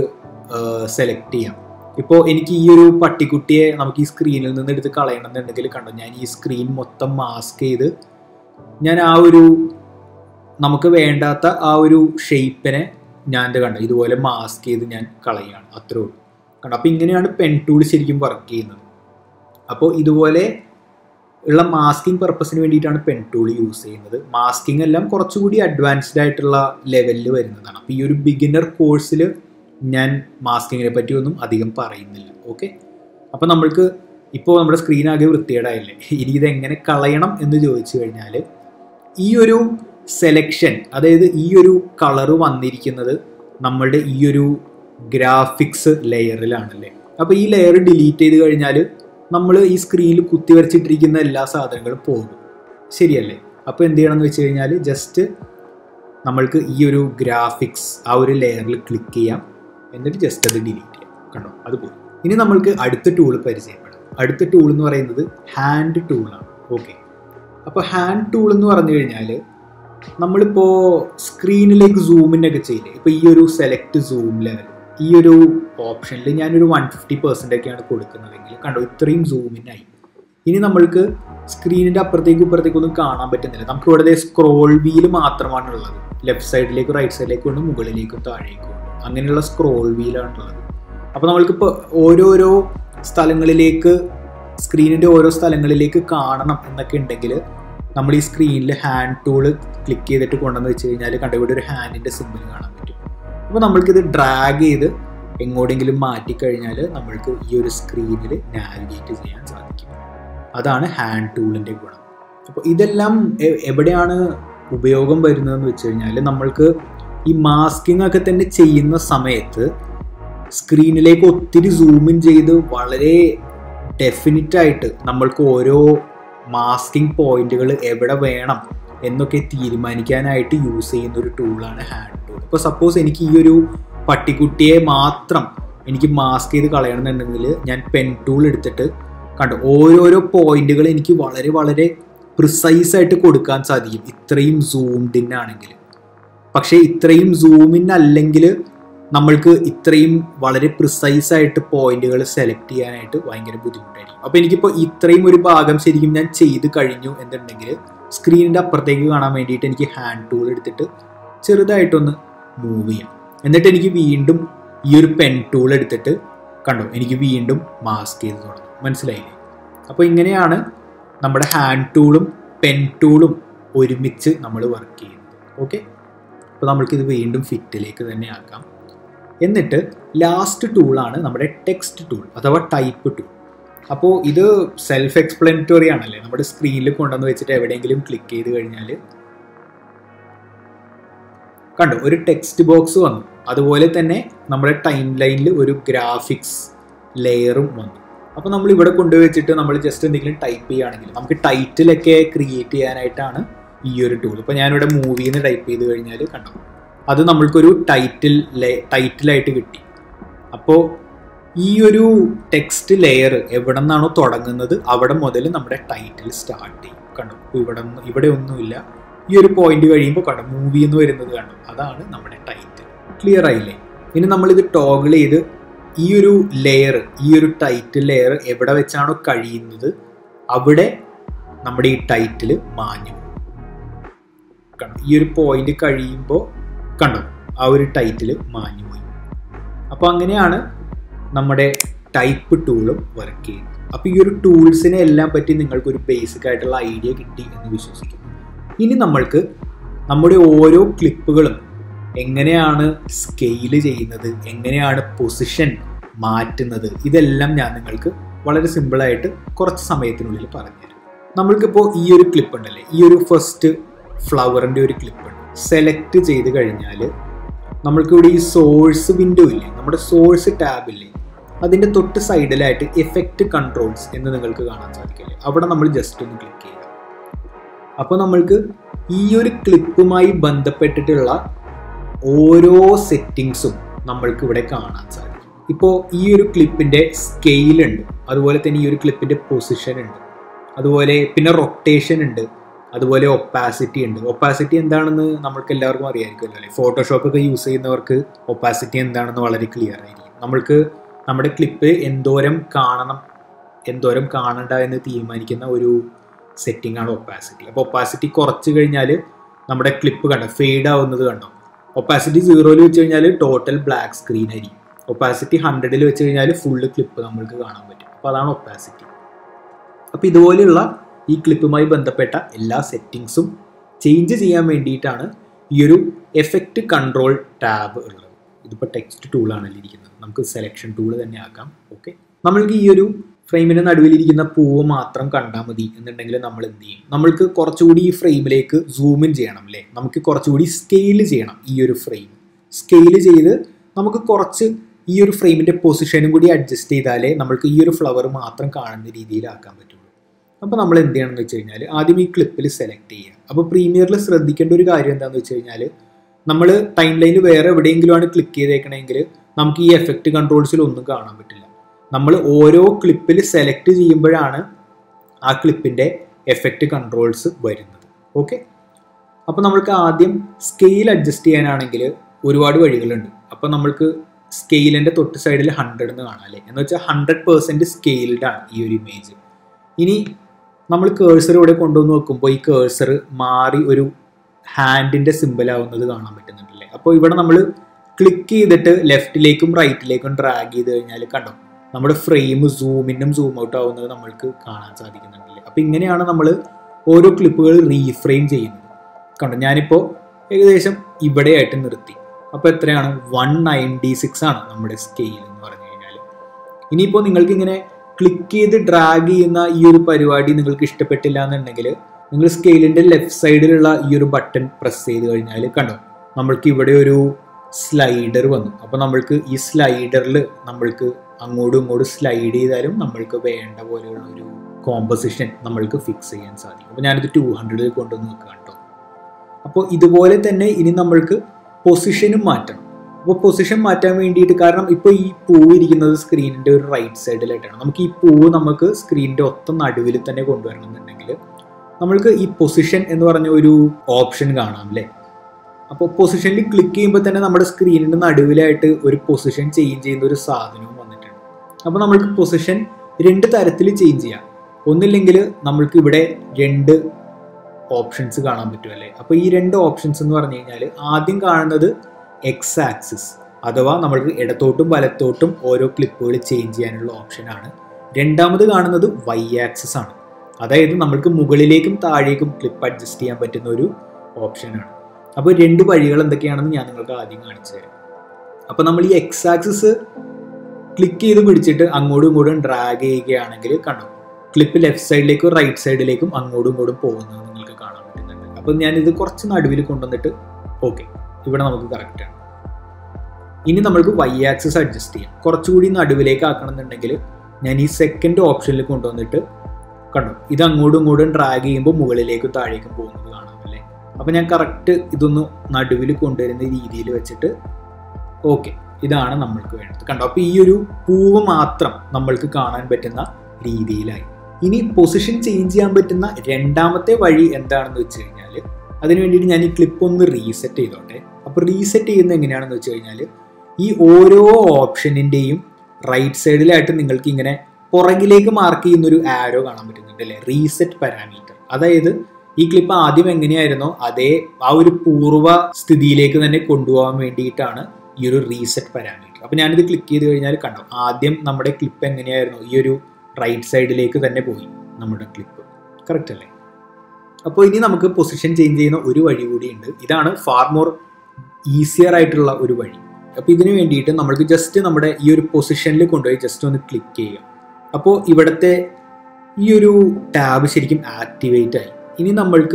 സെലക്ട് ചെയ്യാം ഇപ്പോൾ എനിക്ക് ഈ ഒരു പട്ടിക്കുട്ടിയെ നമുക്ക് ഈ സ്ക്രീനിൽ നിന്ന് എടുത്ത് കളയണമെന്നുണ്ടെങ്കിൽ കണ്ടോ ഞാൻ ഈ സ്ക്രീൻ മൊത്തം മാസ്ക് ചെയ്ത് ഞാൻ ആ ഒരു നമുക്ക് വേണ്ടാത്ത ആ ഒരു ഷേപ്പിനെ ഞാൻ എന്താ കണ്ടോ ഇതുപോലെ മാസ്ക് ചെയ്ത് ഞാൻ കളയുകയാണ് അത്രേ ഉള്ളൂ കണ്ടോ അപ്പോൾ ഇങ്ങനെയാണ് പെൻ ടൂൾ ശരിക്കും വർക്ക് ചെയ്യുന്നത് അപ്പോൾ ഇതുപോലെ ഉള്ള മാസ്കിംഗ് പർപ്പസിന് വേണ്ടിയിട്ടാണ് പെൻ ടൂൾ യൂസ് ചെയ്യുന്നത് മാസ്കിംഗ് എല്ലാം കുറച്ചുകൂടി അഡ്വാൻസ്ഡ് ആയിട്ടുള്ള ലെവലിൽ വരുന്നതാണ് അപ്പോൾ ഈ ഒരു ബിഗിനർ കോഴ്സിൽ ഞാൻ മാസ്കിങ്ങിനെ പറ്റി ഒന്നും അധികം പറയുന്നില്ല ഓക്കെ അപ്പോൾ നമ്മൾക്ക് ഇപ്പോൾ നമ്മുടെ സ്ക്രീൻ ആകെ വൃത്തികേടായില്ലേ ഇനി ഇത് എങ്ങനെ കളയണം എന്ന് ചോദിച്ചു കഴിഞ്ഞാൽ ഈ ഒരു സെലക്ഷൻ അതായത് ഈ ഒരു കളറ് വന്നിരിക്കുന്നത് നമ്മളുടെ ഈ ഒരു ഗ്രാഫിക്സ് ലെയറിലാണല്ലേ അപ്പോൾ ഈ ലെയർ ഡിലീറ്റ് ചെയ്ത് കഴിഞ്ഞാൽ നമ്മൾ ഈ സ്ക്രീനിൽ കുത്തി വരച്ചിട്ടിരിക്കുന്ന എല്ലാ സാധനങ്ങളും പോകും ശരിയല്ലേ അപ്പോൾ എന്ത് ചെയ്യണം എന്ന് വെച്ച് കഴിഞ്ഞാൽ ജസ്റ്റ് നമ്മൾക്ക് ഈ ഒരു ഗ്രാഫിക്സ് ആ ഒരു ലെയറിൽ ക്ലിക്ക് ചെയ്യാം എന്നിട്ട് ജസ്റ്റ് അത് ഡിലീറ്റ് ചെയ്യാം കണ്ടോ അത് പോയി ഇനി നമ്മൾക്ക് അടുത്ത ടൂൾ പരിചയപ്പെടാം അടുത്ത ടൂൾ എന്ന് പറയുന്നത് ഹാൻഡ് ടൂളാണ് ഓക്കെ അപ്പോൾ ഹാൻഡ് ടൂൾ എന്ന് പറഞ്ഞു കഴിഞ്ഞാൽ നമ്മളിപ്പോൾ സ്ക്രീനിലേക്ക് സൂമിനൊക്കെ ചെയ്യില്ലേ ഇപ്പോൾ ഈ ഒരു സെലക്ട് സൂം ലെവൽ ഈ ഒരു ഓപ്ഷനിൽ ഞാനൊരു വൺ ഫിഫ്റ്റി പെർസെൻ്റ് ഒക്കെയാണ് കൊടുക്കുന്നതെങ്കിൽ കണ്ടോ ഇത്രയും സൂമിനായി ഇനി നമ്മൾക്ക് സ്ക്രീനിന്റെ അപ്പുറത്തേക്കും ഇപ്പുറത്തേക്കും ഒന്നും കാണാൻ പറ്റുന്നില്ല നമുക്ക് ഇവിടെ സ്ക്രോൾ വീൽ മാത്രമാണ് ഉള്ളത് ലെഫ്റ്റ് സൈഡിലേക്കും റൈറ്റ് സൈഡിലേക്കും ഉണ്ട് മുകളിലേക്കും താഴേക്കും ഉണ്ട് അങ്ങനെയുള്ള സ്ക്രോൾ വീലാണ് ഉള്ളത് അപ്പോൾ നമ്മൾക്കിപ്പോൾ ഓരോരോ സ്ഥലങ്ങളിലേക്ക് സ്ക്രീനിന്റെ ഓരോ സ്ഥലങ്ങളിലേക്ക് കാണണം എന്നൊക്കെ ഉണ്ടെങ്കിൽ നമ്മൾ ഈ സ്ക്രീനിൽ ഹാൻഡ് ടൂള് ക്ലിക്ക് ചെയ്തിട്ട് കൊണ്ടുവന്ന് വെച്ച് കഴിഞ്ഞാൽ കണ്ട ഇവിടെ ഒരു ഹാൻഡിന്റെ സിമ്പിൾ കാണാൻ പറ്റും അപ്പോൾ നമ്മൾക്കിത് ഡ്രാഗ് ചെയ്ത് എങ്ങോട്ടെങ്കിലും മാറ്റിക്കഴിഞ്ഞാൽ നമ്മൾക്ക് ഈ ഒരു സ്ക്രീനിൽ നാവിഗേറ്റ് ചെയ്യാൻ സാധിക്കും അതാണ് ഹാൻഡ് ടൂളിൻ്റെ ഗുണം അപ്പോൾ ഇതെല്ലാം എവിടെയാണ് ഉപയോഗം വരുന്നതെന്ന് വെച്ച് കഴിഞ്ഞാൽ നമ്മൾക്ക് ഈ മാസ്കിംഗ് ഒക്കെ തന്നെ ചെയ്യുന്ന സമയത്ത് സ്ക്രീനിലേക്ക് ഒത്തിരി സൂം ഇൻ ചെയ്ത് വളരെ ഡെഫിനറ്റ് ആയിട്ട് നമ്മൾക്ക് ഓരോ മാസ്കിംഗ് പോയിന്റുകൾ എവിടെ വേണം എന്നൊക്കെ തീരുമാനിക്കാനായിട്ട് യൂസ് ചെയ്യുന്ന ഒരു ടൂളാണ് ഹാൻഡ് ടൂൾ ഇപ്പോൾ സപ്പോസ് എനിക്ക് ഈ ഒരു പട്ടിക്കുട്ടിയെ മാത്രം എനിക്ക് മാസ്ക് ചെയ്ത് കളയണമെന്നുണ്ടെങ്കിൽ ഞാൻ പെൻ ടൂൾ എടുത്തിട്ട് കണ്ടു ഓരോരോ പോയിന്റുകൾ എനിക്ക് വളരെ വളരെ പ്രിസൈസ് ആയിട്ട് കൊടുക്കാൻ സാധിക്കും ഇത്രയും സൂംഡ് ഇൻ ആണെങ്കിൽ പക്ഷേ ഇത്രയും സൂം ഇൻ അല്ലെങ്കിൽ നമ്മൾക്ക് ഇത്രയും വളരെ പ്രിസൈസ് ആയിട്ട് പോയിന്റുകൾ സെലക്ട് ചെയ്യാനായിട്ട് ഭയങ്കര ബുദ്ധിമുട്ടായിരിക്കും അപ്പോൾ എനിക്കിപ്പോൾ ഇത്രയും ഒരു ഭാഗം ശരിക്കും ഞാൻ ചെയ്ത് കഴിഞ്ഞു എന്നുണ്ടെങ്കിൽ സ്ക്രീനിൻ്റെ അപ്പുറത്തേക്ക് കാണാൻ വേണ്ടിയിട്ട് എനിക്ക് ഹാൻഡ് ടൂൾ എടുത്തിട്ട് ചെറുതായിട്ടൊന്ന് മൂവ് ചെയ്യാം എന്നിട്ട് എനിക്ക് വീണ്ടും ഈ ഒരു പെൻ ടൂൾ എടുത്തിട്ട് കണ്ടോ എനിക്ക് വീണ്ടും മാസ്ക് ചെയ്ത് തുടങ്ങും മനസ്സിലായില്ലേ അപ്പോൾ ഇങ്ങനെയാണ് നമ്മുടെ ഹാൻഡ് ടൂളും പെൻ ടൂളും ഒരുമിച്ച് നമ്മൾ വർക്ക് ചെയ്യുന്നത് ഓക്കെ അപ്പോൾ നമ്മൾക്കിത് വീണ്ടും ഫിറ്റിലേക്ക് തന്നെ ആക്കാം എന്നിട്ട് ലാസ്റ്റ് ടൂളാണ് നമ്മുടെ ടെക്സ്റ്റ് ടൂൾ അഥവാ ടൈപ്പ് ടൂൾ അപ്പോൾ ഇത് സെൽഫ് എക്സ്പ്ലനറ്ററി ആണല്ലേ നമ്മുടെ സ്ക്രീനിൽ കൊണ്ടുവന്ന് വെച്ചിട്ട് എവിടെയെങ്കിലും ക്ലിക്ക് ചെയ്ത് കഴിഞ്ഞാൽ കണ്ടു ഒരു ടെക്സ്റ്റ് ബോക്സ് വന്നു അതുപോലെ തന്നെ നമ്മുടെ ടൈം ലൈനിൽ ഒരു ഗ്രാഫിക്സ് ലെയറും വന്നു അപ്പോൾ നമ്മൾ ഇവിടെ കൊണ്ടുവച്ചിട്ട് നമ്മൾ ജസ്റ്റ് എന്തെങ്കിലും ടൈപ്പ് ചെയ്യുകയാണെങ്കിൽ നമുക്ക് ടൈറ്റിലൊക്കെ ക്രിയേറ്റ് ചെയ്യാനായിട്ടാണ് ഈ ഒരു ടൂൾ ഇപ്പോൾ ഞാനിവിടെ മൂവിന്ന് ടൈപ്പ് ചെയ്ത് കഴിഞ്ഞാൽ കണ്ടു അത് നമ്മൾക്കൊരു ടൈറ്റിൽ ടൈറ്റിലായിട്ട് കിട്ടി അപ്പോൾ ഈ ഒരു ടെക്സ്റ്റ് ലെയർ എവിടെ നിന്നാണോ തുടങ്ങുന്നത് അവിടെ മുതൽ നമ്മുടെ ടൈറ്റിൽ സ്റ്റാർട്ട് ചെയ്യും കണ്ടു ഇവിടെ ഇവിടെ ഒന്നുമില്ല ഈ ഒരു പോയിന്റ് കഴിയുമ്പോൾ കണ്ടു മൂവി എന്ന് വരുന്നത് കണ്ടു അതാണ് നമ്മുടെ ടൈറ്റിൽ ക്ലിയർ ആയില്ലേ ഇനി നമ്മളിത് ടോഗിൾ ചെയ്ത് ഈ ഒരു ലെയർ ഈ ഒരു ടൈറ്റിൽ ലെയർ എവിടെ വെച്ചാണോ കഴിയുന്നത് അവിടെ നമ്മുടെ ഈ ടൈറ്റിൽ മാഞ്ഞു കണ്ടു ഈ ഒരു പോയിന്റ് കഴിയുമ്പോൾ കണ്ടു ആ ഒരു ടൈറ്റിൽ മാഞ്ഞു പോയി അപ്പോൾ അങ്ങനെയാണ് നമ്മുടെ ടൈപ്പ് ടൂളും വർക്ക് ചെയ്യുന്നത് അപ്പോൾ ഈ ഒരു ടൂൾസിനെ എല്ലാം പറ്റി നിങ്ങൾക്കൊരു ബേസിക് ആയിട്ടുള്ള ഐഡിയ കിട്ടി എന്ന് വിശ്വസിക്കുന്നു ഇനി നമ്മൾക്ക് നമ്മുടെ ഓരോ ക്ലിപ്പുകളും എങ്ങനെയാണ് സ്കെയിൽ ചെയ്യുന്നത് എങ്ങനെയാണ് പൊസിഷൻ മാറ്റുന്നത് ഇതെല്ലാം ഞാൻ നിങ്ങൾക്ക് വളരെ സിമ്പിളായിട്ട് കുറച്ച് സമയത്തിനുള്ളിൽ പറഞ്ഞുതരും നമ്മൾക്കിപ്പോൾ ഈ ഒരു ക്ലിപ്പ് ഉണ്ടല്ലേ ഈ ഒരു ഫസ്റ്റ് ഫ്ലവറിൻ്റെ ഒരു ക്ലിപ്പ് ഉണ്ട് സെലക്ട് ചെയ്ത് കഴിഞ്ഞാൽ നമ്മൾക്കിവിടെ ഈ സോഴ്സ് വിൻഡോ ഇല്ലേ നമ്മുടെ സോഴ്സ് ടാബ് ഇല്ലേ അതിൻ്റെ തൊട്ട് സൈഡിലായിട്ട് എഫക്റ്റ് കൺട്രോൾസ് എന്ന് നിങ്ങൾക്ക് കാണാൻ സാധിക്കില്ലേ അവിടെ നമ്മൾ ജസ്റ്റ് ഒന്ന് ക്ലിക്ക് ചെയ്യുക അപ്പോൾ നമ്മൾക്ക് ഈ ഒരു ക്ലിപ്പുമായി ബന്ധപ്പെട്ടിട്ടുള്ള ഓരോ സെറ്റിങ്സും നമ്മൾക്ക് ഇവിടെ കാണാൻ സാധിക്കും ഇപ്പോൾ ഈ ഒരു ക്ലിപ്പിൻ്റെ സ്കെയിൽ ഉണ്ട് അതുപോലെ തന്നെ ഈ ഒരു ക്ലിപ്പിൻ്റെ പൊസിഷൻ ഉണ്ട് അതുപോലെ പിന്നെ റൊട്ടേഷൻ ഉണ്ട് അതുപോലെ ഒപ്പാസിറ്റി ഉണ്ട് ഒപ്പാസിറ്റി എന്താണെന്ന് നമ്മൾക്ക് എല്ലാവർക്കും അറിയാമായിരിക്കുമല്ലോ അല്ലേ ഫോട്ടോഷോപ്പ് ഒക്കെ യൂസ് ചെയ്യുന്നവർക്ക് ഒപ്പാസിറ്റി എന്താണെന്ന് വളരെ ക്ലിയർ ആയിരിക്കും നമ്മൾക്ക് നമ്മുടെ ക്ലിപ്പ് എന്തോരം കാണണം എന്തോരം കാണണ്ട എന്ന് തീരുമാനിക്കുന്ന ഒരു സെറ്റിംഗ് ആണ് ഒപ്പാസിറ്റി അപ്പോൾ ഒപ്പാസിറ്റി കുറച്ച് കഴിഞ്ഞാൽ നമ്മുടെ ക്ലിപ്പ് കണ്ടോ ഫെയ്ഡ് ആവുന്നത് കണ്ടോ ഒപ്പാസിറ്റി സീറോയിൽ വെച്ച് കഴിഞ്ഞാൽ ടോട്ടൽ ബ്ലാക്ക് സ്ക്രീൻ ആയിരിക്കും ഒപ്പാസിറ്റി ഹൺഡ്രഡിൽ വെച്ച് കഴിഞ്ഞാൽ ഫുള്ള് ക്ലിപ്പ് നമ്മൾക്ക് കാണാൻ പറ്റും അപ്പോൾ അതാണ് ഒപ്പാസിറ്റി അപ്പോൾ ഇതുപോലെയുള്ള ഈ ക്ലിപ്പുമായി ബന്ധപ്പെട്ട എല്ലാ സെറ്റിങ്സും ചേഞ്ച് ചെയ്യാൻ വേണ്ടിയിട്ടാണ് ഈ ഒരു എഫക്റ്റ് കൺട്രോൾ ടാബ് ഉള്ളത് ഇതിപ്പോൾ ടെക്സ്റ്റ് ടൂളാണല്ലോ ഇരിക്കുന്നത് നമുക്ക് സെലക്ഷൻ ടൂൾ തന്നെ ആക്കാം ഓക്കെ നമ്മൾക്ക് ഈ ഒരു ഫ്രെയിമിൻ്റെ നടുവിലിരിക്കുന്ന പൂവ് മാത്രം കണ്ടാൽ മതി എന്നുണ്ടെങ്കിൽ നമ്മൾ എന്ത് ചെയ്യും നമ്മൾക്ക് കുറച്ചുകൂടി ഈ ഫ്രെയിമിലേക്ക് സൂം ഇൻ ചെയ്യണം അല്ലേ നമുക്ക് കുറച്ചുകൂടി സ്കെയിൽ ചെയ്യണം ഈ ഒരു ഫ്രെയിം സ്കെയിൽ ചെയ്ത് നമുക്ക് കുറച്ച് ഈ ഒരു ഫ്രെയിമിൻ്റെ പൊസിഷനും കൂടി അഡ്ജസ്റ്റ് ചെയ്താലേ നമ്മൾക്ക് ഈ ഒരു ഫ്ലവർ മാത്രം കാണുന്ന രീതിയിലാക്കാൻ പറ്റുള്ളൂ അപ്പോൾ നമ്മൾ എന്ത് ചെയ്യണമെന്ന് വെച്ച് കഴിഞ്ഞാൽ ആദ്യം ഈ ക്ലിപ്പിൽ സെലക്ട് ചെയ്യുക അപ്പോൾ പ്രീമിയറിൽ ശ്രദ്ധിക്കേണ്ട ഒരു കാര്യം എന്താണെന്ന് വെച്ച് കഴിഞ്ഞാൽ നമ്മൾ ടൈം ലൈനിൽ വേറെ എവിടെയെങ്കിലും ആണ് ക്ലിക്ക് ചെയ്തേക്കണമെങ്കിൽ നമുക്ക് ഈ എഫക്റ്റ് കൺട്രോൾസിൽ ഒന്നും കാണാൻ പറ്റില്ല നമ്മൾ ഓരോ ക്ലിപ്പിൽ സെലക്ട് ചെയ്യുമ്പോഴാണ് ആ ക്ലിപ്പിൻ്റെ എഫക്റ്റ് കൺട്രോൾസ് വരുന്നത് ഓക്കെ അപ്പോൾ നമ്മൾക്ക് ആദ്യം സ്കെയിൽ അഡ്ജസ്റ്റ് ചെയ്യാനാണെങ്കിൽ ഒരുപാട് വഴികളുണ്ട് അപ്പോൾ നമ്മൾക്ക് സ്കെയിലിൻ്റെ തൊട്ട് സൈഡിൽ ഹൺഡ്രഡ് എന്ന് കാണാം അല്ലേ എന്ന് വെച്ചാൽ ഹൺഡ്രഡ് പേഴ്സൻറ്റ് സ്കെയിൽഡ് ആണ് ഈ ഒരു ഇമേജ് ഇനി നമ്മൾ കേഴ്സർ ഇവിടെ കൊണ്ടുവന്ന് വെക്കുമ്പോൾ ഈ കേഴ്സർ മാറി ഒരു ഹാൻഡിൻ്റെ സിമ്പിളാവുന്നത് കാണാൻ പറ്റുന്നുണ്ടല്ലേ അപ്പോൾ ഇവിടെ നമ്മൾ ക്ലിക്ക് ചെയ്തിട്ട് ലെഫ്റ്റിലേക്കും റൈറ്റിലേക്കും ഡ്രാഗ് ചെയ്ത് കഴിഞ്ഞാൽ കണ്ടോ നമ്മുടെ ഫ്രെയിം സൂമിനും സൂം ഔട്ട് ആവുന്നത് നമ്മൾക്ക് കാണാൻ സാധിക്കുന്നുണ്ടല്ലേ അപ്പോൾ ഇങ്ങനെയാണ് നമ്മൾ ഓരോ ക്ലിപ്പുകൾ റീഫ്രെയിം ചെയ്യുന്നത് കണ്ടോ ഞാനിപ്പോൾ ഏകദേശം ഇവിടെയായിട്ട് നിർത്തി അപ്പോൾ എത്രയാണ് വൺ നയൻറ്റി സിക്സ് ആണ് നമ്മുടെ സ്കെയിൽ എന്ന് പറഞ്ഞു കഴിഞ്ഞാൽ ഇനിയിപ്പോൾ നിങ്ങൾക്ക് ഇങ്ങനെ ക്ലിക്ക് ചെയ്ത് ഡ്രാഗ് ചെയ്യുന്ന ഈ ഒരു പരിപാടി നിങ്ങൾക്ക് ഇഷ്ടപ്പെട്ടില്ല എന്നുണ്ടെങ്കിൽ നിങ്ങൾ സ്കെയിലിൻ്റെ ലെഫ്റ്റ് സൈഡിലുള്ള ഈ ഒരു ബട്ടൺ പ്രസ് ചെയ്ത് കഴിഞ്ഞാൽ കണ്ടോ നമ്മൾക്ക് ഇവിടെ ഒരു സ്ലൈഡർ വന്നു അപ്പോൾ നമ്മൾക്ക് ഈ സ്ലൈഡറിൽ നമ്മൾക്ക് അങ്ങോട്ടും ഇങ്ങോട്ടും സ്ലൈഡ് ചെയ്താലും നമ്മൾക്ക് വേണ്ട പോലെയുള്ള ഒരു കോമ്പസിഷൻ നമ്മൾക്ക് ഫിക്സ് ചെയ്യാൻ സാധിക്കും അപ്പോൾ ഞാനിത് ടു ഹൺഡ്രഡിൽ കൊണ്ടുവന്ന് വെക്കുക കേട്ടോ അപ്പോൾ ഇതുപോലെ തന്നെ ഇനി നമ്മൾക്ക് പൊസിഷനും മാറ്റണം അപ്പോൾ പൊസിഷൻ മാറ്റാൻ വേണ്ടിയിട്ട് കാരണം ഇപ്പോൾ ഈ പൂവ് ഇരിക്കുന്നത് സ്ക്രീനിൻ്റെ ഒരു റൈറ്റ് സൈഡിലായിട്ടാണ് നമുക്ക് ഈ പൂവ് നമുക്ക് സ്ക്രീനിൻ്റെ ഒത്ത നടുവിൽ തന്നെ കൊണ്ടുവരണം എന്നുണ്ടെങ്കിൽ നമ്മൾക്ക് ഈ പൊസിഷൻ എന്ന് പറഞ്ഞ ഒരു ഓപ്ഷൻ കാണാം അല്ലേ അപ്പോൾ പൊസിഷനിൽ ക്ലിക്ക് ചെയ്യുമ്പോൾ തന്നെ നമ്മുടെ സ്ക്രീനിൻ്റെ നടുവിലായിട്ട് ഒരു പൊസിഷൻ ചേഞ്ച് ചെയ്യുന്ന ഒരു സാധനവും വന്നിട്ടുണ്ട് അപ്പോൾ നമ്മൾക്ക് പൊസിഷൻ രണ്ട് തരത്തിൽ ചേഞ്ച് ചെയ്യാം ഒന്നില്ലെങ്കിൽ നമ്മൾക്ക് ഇവിടെ രണ്ട് ഓപ്ഷൻസ് കാണാൻ പറ്റും അല്ലേ അപ്പോൾ ഈ രണ്ട് ഓപ്ഷൻസ് എന്ന് പറഞ്ഞു കഴിഞ്ഞാൽ ആദ്യം കാണുന്നത് എക്സ് ആക്സിസ് അഥവാ നമ്മൾക്ക് ഇടത്തോട്ടും വലത്തോട്ടും ഓരോ ക്ലിപ്പുകൾ ചേഞ്ച് ചെയ്യാനുള്ള ഓപ്ഷനാണ് രണ്ടാമത് കാണുന്നത് വൈ ആക്സിസ് ആണ് അതായത് നമ്മൾക്ക് മുകളിലേക്കും താഴേക്കും ക്ലിപ്പ് അഡ്ജസ്റ്റ് ചെയ്യാൻ പറ്റുന്ന ഒരു ഓപ്ഷനാണ് അപ്പോൾ രണ്ട് വഴികൾ എന്തൊക്കെയാണെന്ന് ഞാൻ നിങ്ങൾക്ക് ആദ്യം കാണിച്ചു തരാം അപ്പോൾ നമ്മൾ ഈ എക്സ് ആക്സിസ് ക്ലിക്ക് ചെയ്ത് പിടിച്ചിട്ട് അങ്ങോട്ടും ഇങ്ങോട്ടും ഡ്രാഗ് ചെയ്യുകയാണെങ്കിൽ കണ്ടോ ക്ലിപ്പ് ലെഫ്റ്റ് സൈഡിലേക്കും റൈറ്റ് സൈഡിലേക്കും അങ്ങോട്ടും ഇങ്ങോട്ടും പോകുന്നത് നിങ്ങൾക്ക് കാണാൻ പറ്റുന്നുണ്ട് അപ്പോൾ ഞാനിത് കുറച്ച് നടുവിൽ കൊണ്ടുവന്നിട്ട് ഓക്കെ ഇവിടെ നമുക്ക് കറക്റ്റ് ആണ് ഇനി നമ്മൾക്ക് വൈ ആക്സിസ് അഡ്ജസ്റ്റ് ചെയ്യാം കുറച്ചുകൂടി നടുവിലേക്ക് ആക്കണമെന്നുണ്ടെങ്കിൽ ഞാൻ ഈ സെക്കൻഡ് ഓപ്ഷനിൽ കൊണ്ടുവന്നിട്ട് കണ്ടോ ഇത് അങ്ങോട്ടും ഇങ്ങോട്ടും ഡ്രാഗ് ചെയ്യുമ്പോൾ മുകളിലേക്കും താഴേക്കും പോകുന്നത് കാണാം അല്ലേ അപ്പോൾ ഞാൻ കറക്റ്റ് ഇതൊന്ന് നടുവിൽ കൊണ്ടുവരുന്ന രീതിയിൽ വെച്ചിട്ട് ഓക്കെ ഇതാണ് നമ്മൾക്ക് വേണ്ടത് കണ്ടോ അപ്പോൾ ഈ ഒരു പൂവ് മാത്രം നമ്മൾക്ക് കാണാൻ പറ്റുന്ന രീതിയിലായി ഇനി പൊസിഷൻ ചേഞ്ച് ചെയ്യാൻ പറ്റുന്ന രണ്ടാമത്തെ വഴി എന്താണെന്ന് വെച്ച് കഴിഞ്ഞാൽ അതിന് വേണ്ടിയിട്ട് ഞാൻ ഈ ക്ലിപ്പ് ഒന്ന് റീസെറ്റ് ചെയ്തോട്ടെ അപ്പോൾ റീസെറ്റ് ചെയ്യുന്നത് എങ്ങനെയാണെന്ന് വെച്ച് കഴിഞ്ഞാൽ ഈ ഓരോ ഓപ്ഷനിൻ്റെയും റൈറ്റ് സൈഡിലായിട്ട് നിങ്ങൾക്ക് ഇങ്ങനെ പുറകിലേക്ക് മാർക്ക് ചെയ്യുന്ന ഒരു ആരോ കാണാൻ പറ്റുന്നുണ്ട് അല്ലേ റീസെറ്റ് പാരാമീറ്റർ അതായത് ഈ ക്ലിപ്പ് ആദ്യം എങ്ങനെയായിരുന്നോ അതേ ആ ഒരു പൂർവ്വ സ്ഥിതിയിലേക്ക് തന്നെ കൊണ്ടുപോകാൻ വേണ്ടിയിട്ടാണ് ഈ ഒരു റീസെറ്റ് പാരാമീറ്റർ അപ്പോൾ ഞാനിത് ക്ലിക്ക് ചെയ്ത് കഴിഞ്ഞാൽ കണ്ടോ ആദ്യം നമ്മുടെ ക്ലിപ്പ് എങ്ങനെയായിരുന്നു ഈ ഒരു റൈറ്റ് സൈഡിലേക്ക് തന്നെ പോയി നമ്മുടെ ക്ലിപ്പ് കറക്റ്റ് അല്ലേ അപ്പോൾ ഇനി നമുക്ക് പൊസിഷൻ ചേഞ്ച് ചെയ്യുന്ന ഒരു വഴി കൂടിയുണ്ട് ഇതാണ് ഫാർ മോർ ഈസിയർ ആയിട്ടുള്ള ഒരു വഴി അപ്പോൾ ഇതിന് വേണ്ടിയിട്ട് നമ്മൾക്ക് ജസ്റ്റ് നമ്മുടെ ഈ ഒരു പൊസിഷനിൽ കൊണ്ടുപോയി ജസ്റ്റ് ഒന്ന് ക്ലിക്ക് ചെയ്യുക അപ്പോൾ ഇവിടുത്തെ ഈ ഒരു ടാബ് ശരിക്കും ആക്ടിവേറ്റ് ആയി ഇനി നമ്മൾക്ക്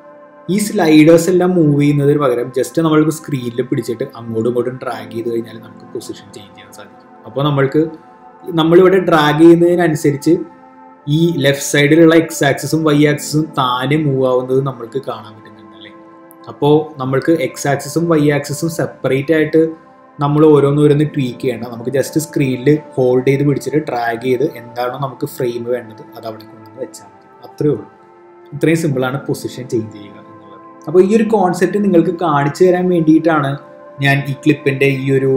ഈ സ്ലൈഡേഴ്സ് എല്ലാം മൂവ് ചെയ്യുന്നതിന് പകരം ജസ്റ്റ് നമ്മൾക്ക് സ്ക്രീനിൽ പിടിച്ചിട്ട് അങ്ങോട്ടും ഇങ്ങോട്ടും ഡ്രാഗ് ചെയ്ത് കഴിഞ്ഞാൽ നമുക്ക് പൊസിഷൻ ചേഞ്ച് ചെയ്യാൻ സാധിക്കും അപ്പോൾ നമ്മൾക്ക് നമ്മളിവിടെ ഡ്രാഗ് ചെയ്യുന്നതിനനുസരിച്ച് ഈ ലെഫ്റ്റ് സൈഡിലുള്ള എക്സ് ആക്സിസും വൈ ആക്സിസും താനെ മൂവ് ആവുന്നത് നമ്മൾക്ക് കാണാൻ പറ്റുന്നുണ്ടല്ലേ അപ്പോൾ നമ്മൾക്ക് എക്സ് ആക്സിസും വൈ ആക്സിസും സെപ്പറേറ്റ് ആയിട്ട് നമ്മൾ ഓരോന്നോരോന്ന് ട്വീക്ക് ചെയ്യേണ്ട നമുക്ക് ജസ്റ്റ് സ്ക്രീനിൽ ഹോൾഡ് ചെയ്ത് പിടിച്ചിട്ട് ഡ്രാഗ് ചെയ്ത് എന്താണോ നമുക്ക് ഫ്രെയിം വേണ്ടത് അത് അവിടെ കൊണ്ടുവന്ന് വെച്ചാൽ മതി അത്രേ ഉള്ളൂ ഇത്രയും സിമ്പിളാണ് പൊസിഷൻ ചേഞ്ച് ചെയ്യുക എന്നുള്ളത് അപ്പോൾ ഈ ഒരു കോൺസെപ്റ്റ് നിങ്ങൾക്ക് കാണിച്ചു തരാൻ വേണ്ടിയിട്ടാണ് ഞാൻ ഈ ക്ലിപ്പിൻ്റെ ഈ ഒരു